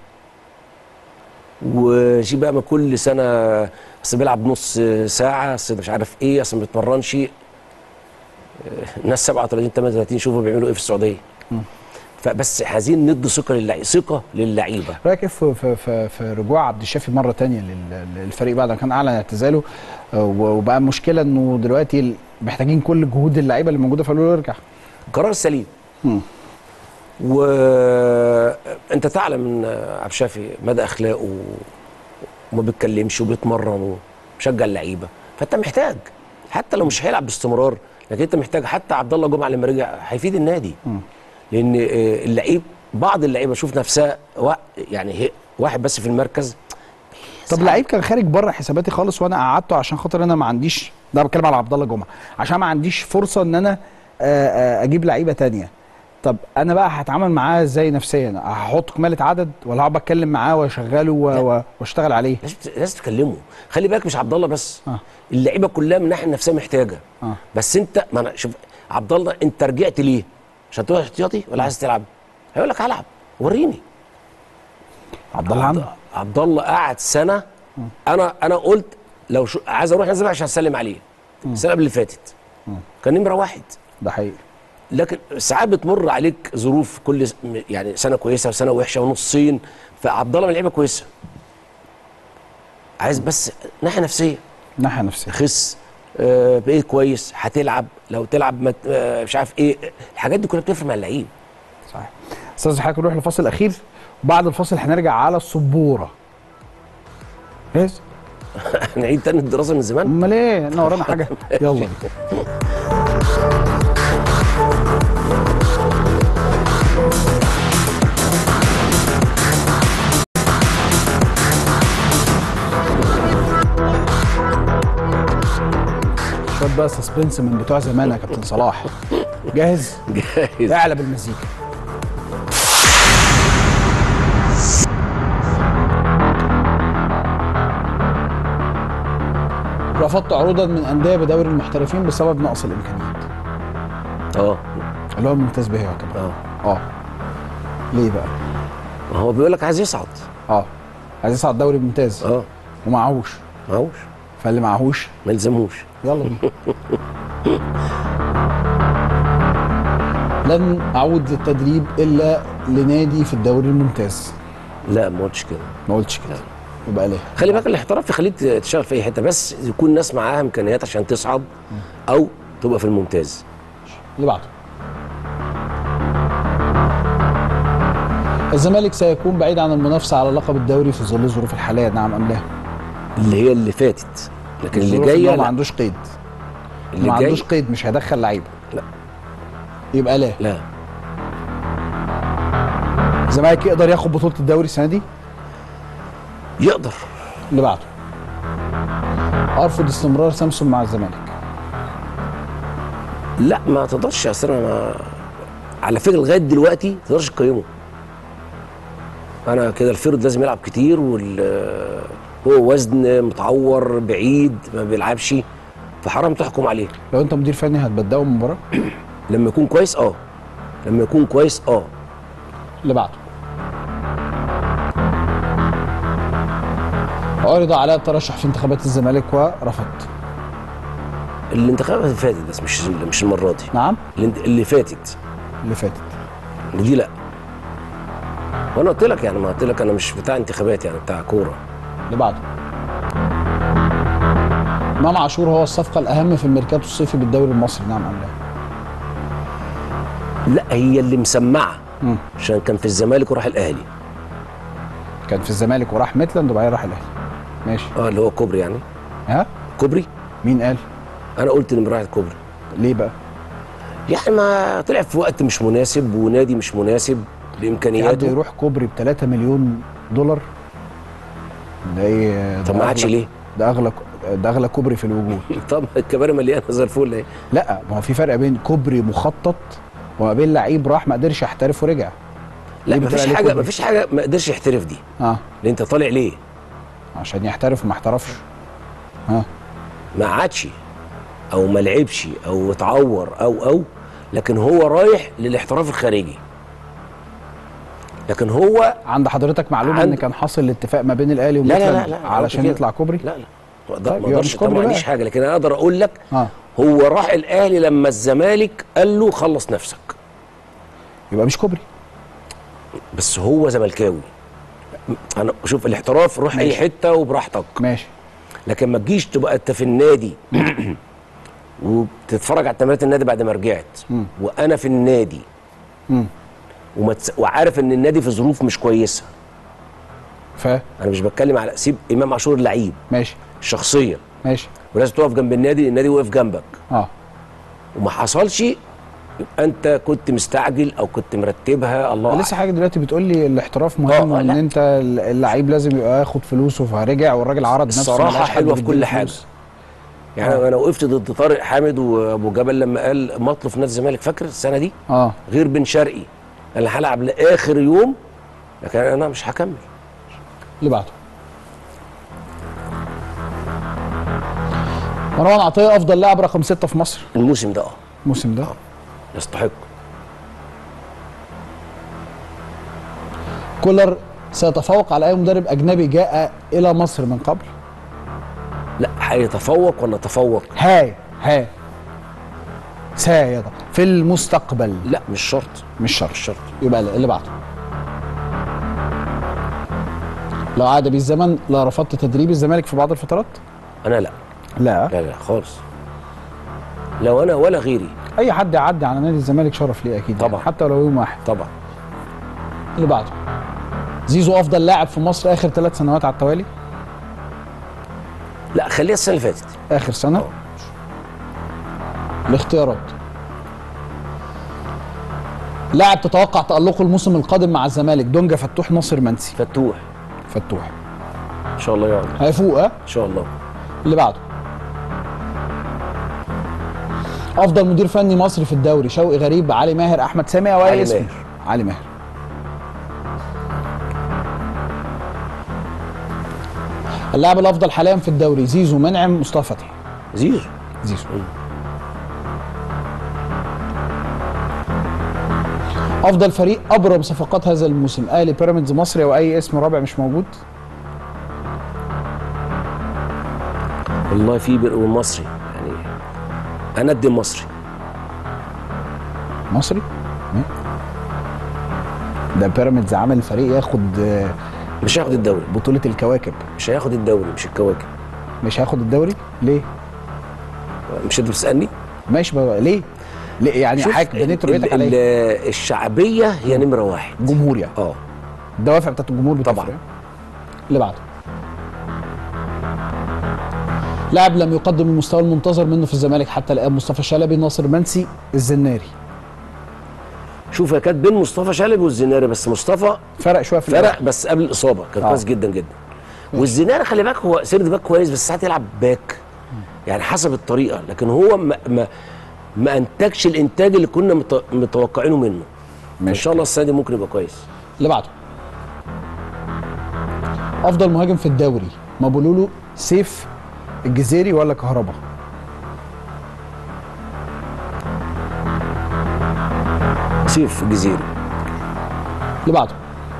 وشي بقى ما كل سنه اصل بيلعب نص ساعه اصل مش عارف ايه اصل ما بيتمرنش آه، الناس 37 38 شوفوا بيعملوا ايه في السعوديه فبس عايزين ندي ثقه للعيبه ثقه للعيبه رايك كيف في, في, في, في رجوع عبد الشافي مره تانية لل- للفريق بعد ما كان اعلن اعتزاله آه، وبقى المشكله انه دلوقتي ال- محتاجين كل جهود اللعيبه اللي موجوده فقالوا له ارجع قرار سليم مم. وانت تعلم ان عبد الشافي مدى اخلاقه وما بيتكلمش وبيتمرن ومشجع اللعيبه فانت محتاج حتى لو مش هيلعب باستمرار لكن انت محتاج حتى عبد الله جمعه لما رجع هيفيد النادي لان آه، اللعيب بعض اللعيبه شوف نفسها وا- يعني هي واحد بس في المركز طب لعيب كان خارج بره حساباتي خالص وانا قعدته عشان خاطر انا ما عنديش ده بتكلم على عبد الله جمعه عشان ما عنديش فرصه ان انا آه، آه، اجيب لعيبه تانية طب انا بقى هتعامل معاه ازاي نفسيا هحط كماله عدد ولا هقعد اتكلم معاه واشغله و- و- واشتغل عليه لازم لازم تكلمه خلي بالك مش عبد الله بس آه. اللعيبه كلها من الناحيه النفسيه محتاجه آه. بس انت ما انا شوف عبد الله انت رجعت ليه عشان تروح احتياطي ولا عايز تلعب هيقول لك هلعب وريني عبد الله عنده عبد الله قعد سنه انا انا قلت لو شو عايز اروح نازل عشان اسلم عليه السنه قبل اللي فاتت كان نمره واحد ده حقيقي لكن ساعات بتمر عليك ظروف كل س- يعني سنه كويسه وسنه وحشه ونصين فعبد الله من لعيبه كويسه عايز بس ناحيه نفسيه ناحيه نفسيه خس آه بقيت كويس هتلعب لو تلعب مت... آه مش عارف ايه الحاجات دي كلها بتفرق مع اللعيب صحيح استاذ حضرتك نروح لفاصل اخير وبعد الفاصل هنرجع على السبوره جاهز هنعيد تاني الدراسه من زمان امال ايه احنا ورانا حاجه يلا بينا. شويه بقى سسبنس من بتوع زمان يا كابتن صلاح جاهز جاهز اعلى بالمزيكا رفضت عروضا من انديه بدوري المحترفين بسبب نقص الامكانيات اه اللي هو الممتاز به يعتبر اه اه ليه بقى؟ ما هو بيقول لك عايز يصعد اه عايز يصعد دوري ممتاز اه ومعهوش معهوش فاللي معهوش ما يلزموش يلا بينا لن اعود للتدريب الا لنادي في الدوري الممتاز لا ما قلتش كده ما قلتش كده يبقى ليه خلي بالك الاحتراف يخليك تشتغل في اي حته بس يكون ناس معاها امكانيات عشان تصعد او تبقى في الممتاز اللي بعده الزمالك سيكون بعيد عن المنافسه على لقب الدوري في ظل الظروف الحاليه نعم ام لا اللي هي اللي فاتت لكن اللي الظروف إن جايه هو ما لا. عندوش قيد اللي ما جاي عندوش قيد مش هيدخل لعيبه لا. يبقى لا لا الزمالك يقدر ياخد بطوله الدوري السنه دي يقدر اللي بعده ارفض استمرار سامسون مع الزمالك لا ما تقدرش اصل انا ما... على فكره لغايه دلوقتي ما تقدرش تقيمه انا كده الفرد لازم يلعب كتير وال هو وزن متعور بعيد ما بيلعبش فحرام تحكم عليه لو انت مدير فني هتبدأه المباراه لما يكون كويس اه لما يكون كويس اه اللي بعده عرض على الترشح في انتخابات الزمالك ورفض الانتخابات اللي فاتت بس مش مش المره دي نعم اللي, اللي فاتت اللي فاتت دي لا وانا قلت لك يعني ما قلت لك انا مش بتاع انتخابات يعني بتاع كوره اللي بعده امام عاشور هو الصفقه الاهم في الميركاتو الصيفي بالدوري المصري نعم ام لا لا هي اللي مسمعه مم. عشان كان في الزمالك وراح الاهلي كان في الزمالك وراح ميتلاند وبعدين راح الاهلي ماشي اه اللي هو كوبري يعني ها كوبري مين قال انا قلت انه راح كوبري ليه بقى يعني ما طلع في وقت مش مناسب ونادي مش مناسب في حد بامكانياته يروح كوبري ب 3 مليون دولار ده ايه ده طب ما عادش أغلى- ليه؟ ده اغلى ده اغلى كوبري في الوجود طب الكباري مليانه زي الفل اهي لا ما هو في فرق بين كوبري مخطط وما بين لعيب راح ما قدرش يحترف ورجع لا ليه بتقول مفيش عليه حاجه كوبري؟ مفيش حاجه ما قدرش يحترف دي اه اللي انت طالع ليه عشان يحترف وما احترفش ها ما عادش او ما لعبش او اتعور او او لكن هو رايح للاحتراف الخارجي لكن هو عند حضرتك معلومه ان عند- كان حاصل الاتفاق ما بين الاهلي لا لا لا, وميتلاند لا علشان كده. يطلع كوبري لا لا ما أقدر- طيب، ما يبقى اقدرش مش كوبري طبعا ما بقى. عنديش حاجه لكن انا اقدر اقول لك اه هو راح الاهلي لما الزمالك قال له خلص نفسك يبقى مش كوبري بس هو زملكاوي انا شوف الاحتراف روح اي ماشي. حته وبراحتك ماشي لكن ما تجيش تبقى انت في النادي وتتفرج على تمرينات النادي بعد ما رجعت مم. وانا في النادي مم. وما تس... وعارف ان النادي في ظروف مش كويسه ف انا مش بتكلم على سيب امام عاشور اللعيب ماشي شخصيا ماشي ولازم تقف جنب النادي النادي وقف جنبك اه وما حصلش يبقى انت كنت مستعجل او كنت مرتبها الله لسه حاجه دلوقتي بتقول لي الاحتراف مهم آه، وان لا. انت اللعيب لازم يبقى ياخد فلوسه فرجع والراجل عرض نفسه الصراحة ملهاش حد حلوة في بيديله كل حاجة. فلوس. يعني آه. انا وقفت ضد طارق حامد وابو جبل لما قال مطلب في نادي الزمالك فاكر السنه دي اه غير بن شرقي انا هلعب لاخر يوم لكن انا مش هكمل اللي بعده مروان عطيه افضل لاعب رقم ستة في مصر الموسم ده اه الموسم ده يستحق كولر سيتفوق على اي مدرب اجنبي جاء الى مصر من قبل لا هيتفوق ولا تفوق ها ها سيضع في المستقبل لا مش شرط مش شرط مش شرط يبقى اللي بعده لو عاد بي الزمن لا رفضت تدريب الزمالك في بعض الفترات انا لا لا لا لا خالص لو انا ولا غيري اي حد يعدي على نادي الزمالك شرف ليه اكيد طبعا. يعني حتى لو يوم واحد طبعا اللي بعده زيزو افضل لاعب في مصر اخر ثلاث سنوات على التوالي لا خليها السنه اللي فاتت اخر سنه الاختيارات لاعب تتوقع تألقه الموسم القادم مع الزمالك دونجا فتوح ناصر منسي فتوح فتوح ان شاء الله يقعد هيفوق ها ان شاء الله اللي بعده افضل مدير فني مصري في الدوري شوقي غريب علي ماهر احمد سامي او اي علي اسم ماهر. علي ماهر اللاعب الافضل حاليا في الدوري زيزو منعم مصطفى فتحي زيزو زيزو افضل فريق ابرم صفقات هذا الموسم اهلي بيراميدز مصري او اي اسم رابع مش موجود والله في بر مصري يعني انا ادي مصري مصري مين؟ ده بيراميدز عمل فريق ياخد آه، مش هياخد الدوري بطولة الكواكب مش هياخد الدوري مش الكواكب مش هياخد الدوري ليه؟ مش انت بتسالني ماشي بقى ليه؟ ليه يعني شوف حضرتك بنيت ال- رؤيتك على ال- ايه؟ الشعبيه هي نمره واحد جمهور يعني اه الدوافع بتاعت الجمهور بتفرق. طبعاً. اللي بعده لاعب لم يقدم المستوى المنتظر منه في الزمالك حتى الان مصطفى شلبي ناصر منسي الزناري شوف هي كانت بين مصطفى شلبي والزناري بس مصطفى فرق شويه في فرق الأداء. بس قبل الاصابه كان آه. كويس جدا جدا والزناري خلي بالك هو سيرد باك كويس بس ساعات يلعب باك يعني حسب الطريقه لكن هو ما ما, ما انتجش الانتاج اللي كنا مت- متوقعينه منه ان شاء الله السنه دي ممكن يبقى كويس اللي بعده افضل مهاجم في الدوري مابولولو سيف الجزيري ولا كهربا سيف الجزيري اللي بعده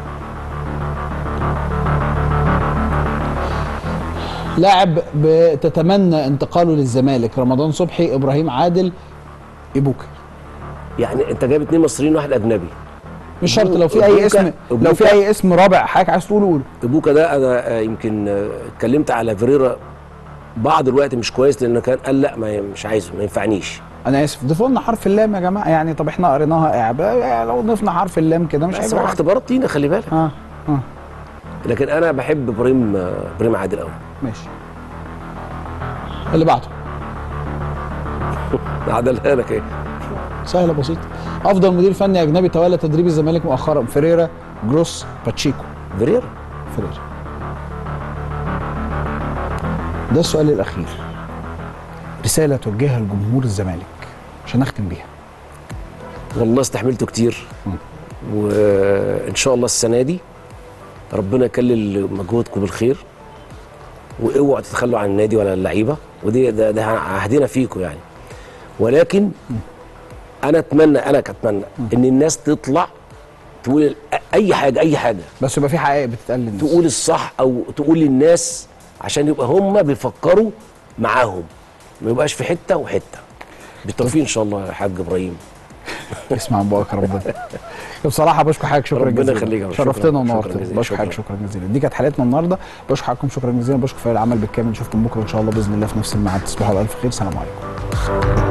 لاعب بتتمنى انتقاله للزمالك رمضان صبحي ابراهيم عادل ايبوكا يعني انت جايب اتنين مصريين واحد اجنبي مش شرط لو في اي إبوكا- اسم لو في إبوكا- اي اسم رابع حضرتك عايز تقوله قوله ابوكا ده انا آه، يمكن آه، اتكلمت على فيريرا بعض الوقت مش كويس لانه كان قال لا ما مش عايزه ما ينفعنيش انا اسف ضيفوا لنا حرف اللام يا جماعه يعني طب احنا قريناها اعباء يعني لو ضفنا حرف اللام كده مش بس هيبقى هو حاجة. اختبارات لينا خلي بالك اه اه لكن انا بحب ابراهيم آه، ابراهيم عادل قوي ماشي اللي بعده عدلها لك ايه سهله بسيطه افضل مدير فني اجنبي تولى تدريب الزمالك مؤخرا فيريرا جروس باتشيكو فيريرا فيريرا ده السؤال الاخير رساله توجهها لجمهور الزمالك عشان اختم بيها والله استحملته كتير وان شاء الله السنه دي ربنا يكلل مجهودكم بالخير واوعوا تتخلوا عن النادي ولا اللعيبه ودي ده, ده عهدنا فيكم يعني ولكن انا اتمنى انا اتمنى ان الناس تطلع تقول اي حاجه اي حاجه بس يبقى في حقائق بتتقال للناس تقول الصح او تقول للناس عشان يبقى هم بيفكروا معاهم ما يبقاش في حته وحته بالتوفيق ان شاء الله يا حاج ابراهيم اسمع من بقك ربنا بصراحه بشكر حضرتك شكرا ربنا جزيلا يخليك يا رب. شرفتنا شكراً. ونورتنا شكراً جزيلاً. بشكر حضرتك شكرا جزيلا دي كانت حلقتنا النهارده بشكر حضراتكم شكرا جزيلا بشكر فريق العمل بالكامل نشوفكم بكره ان شاء الله باذن الله في نفس الميعاد تصبحوا على الف خير سلام عليكم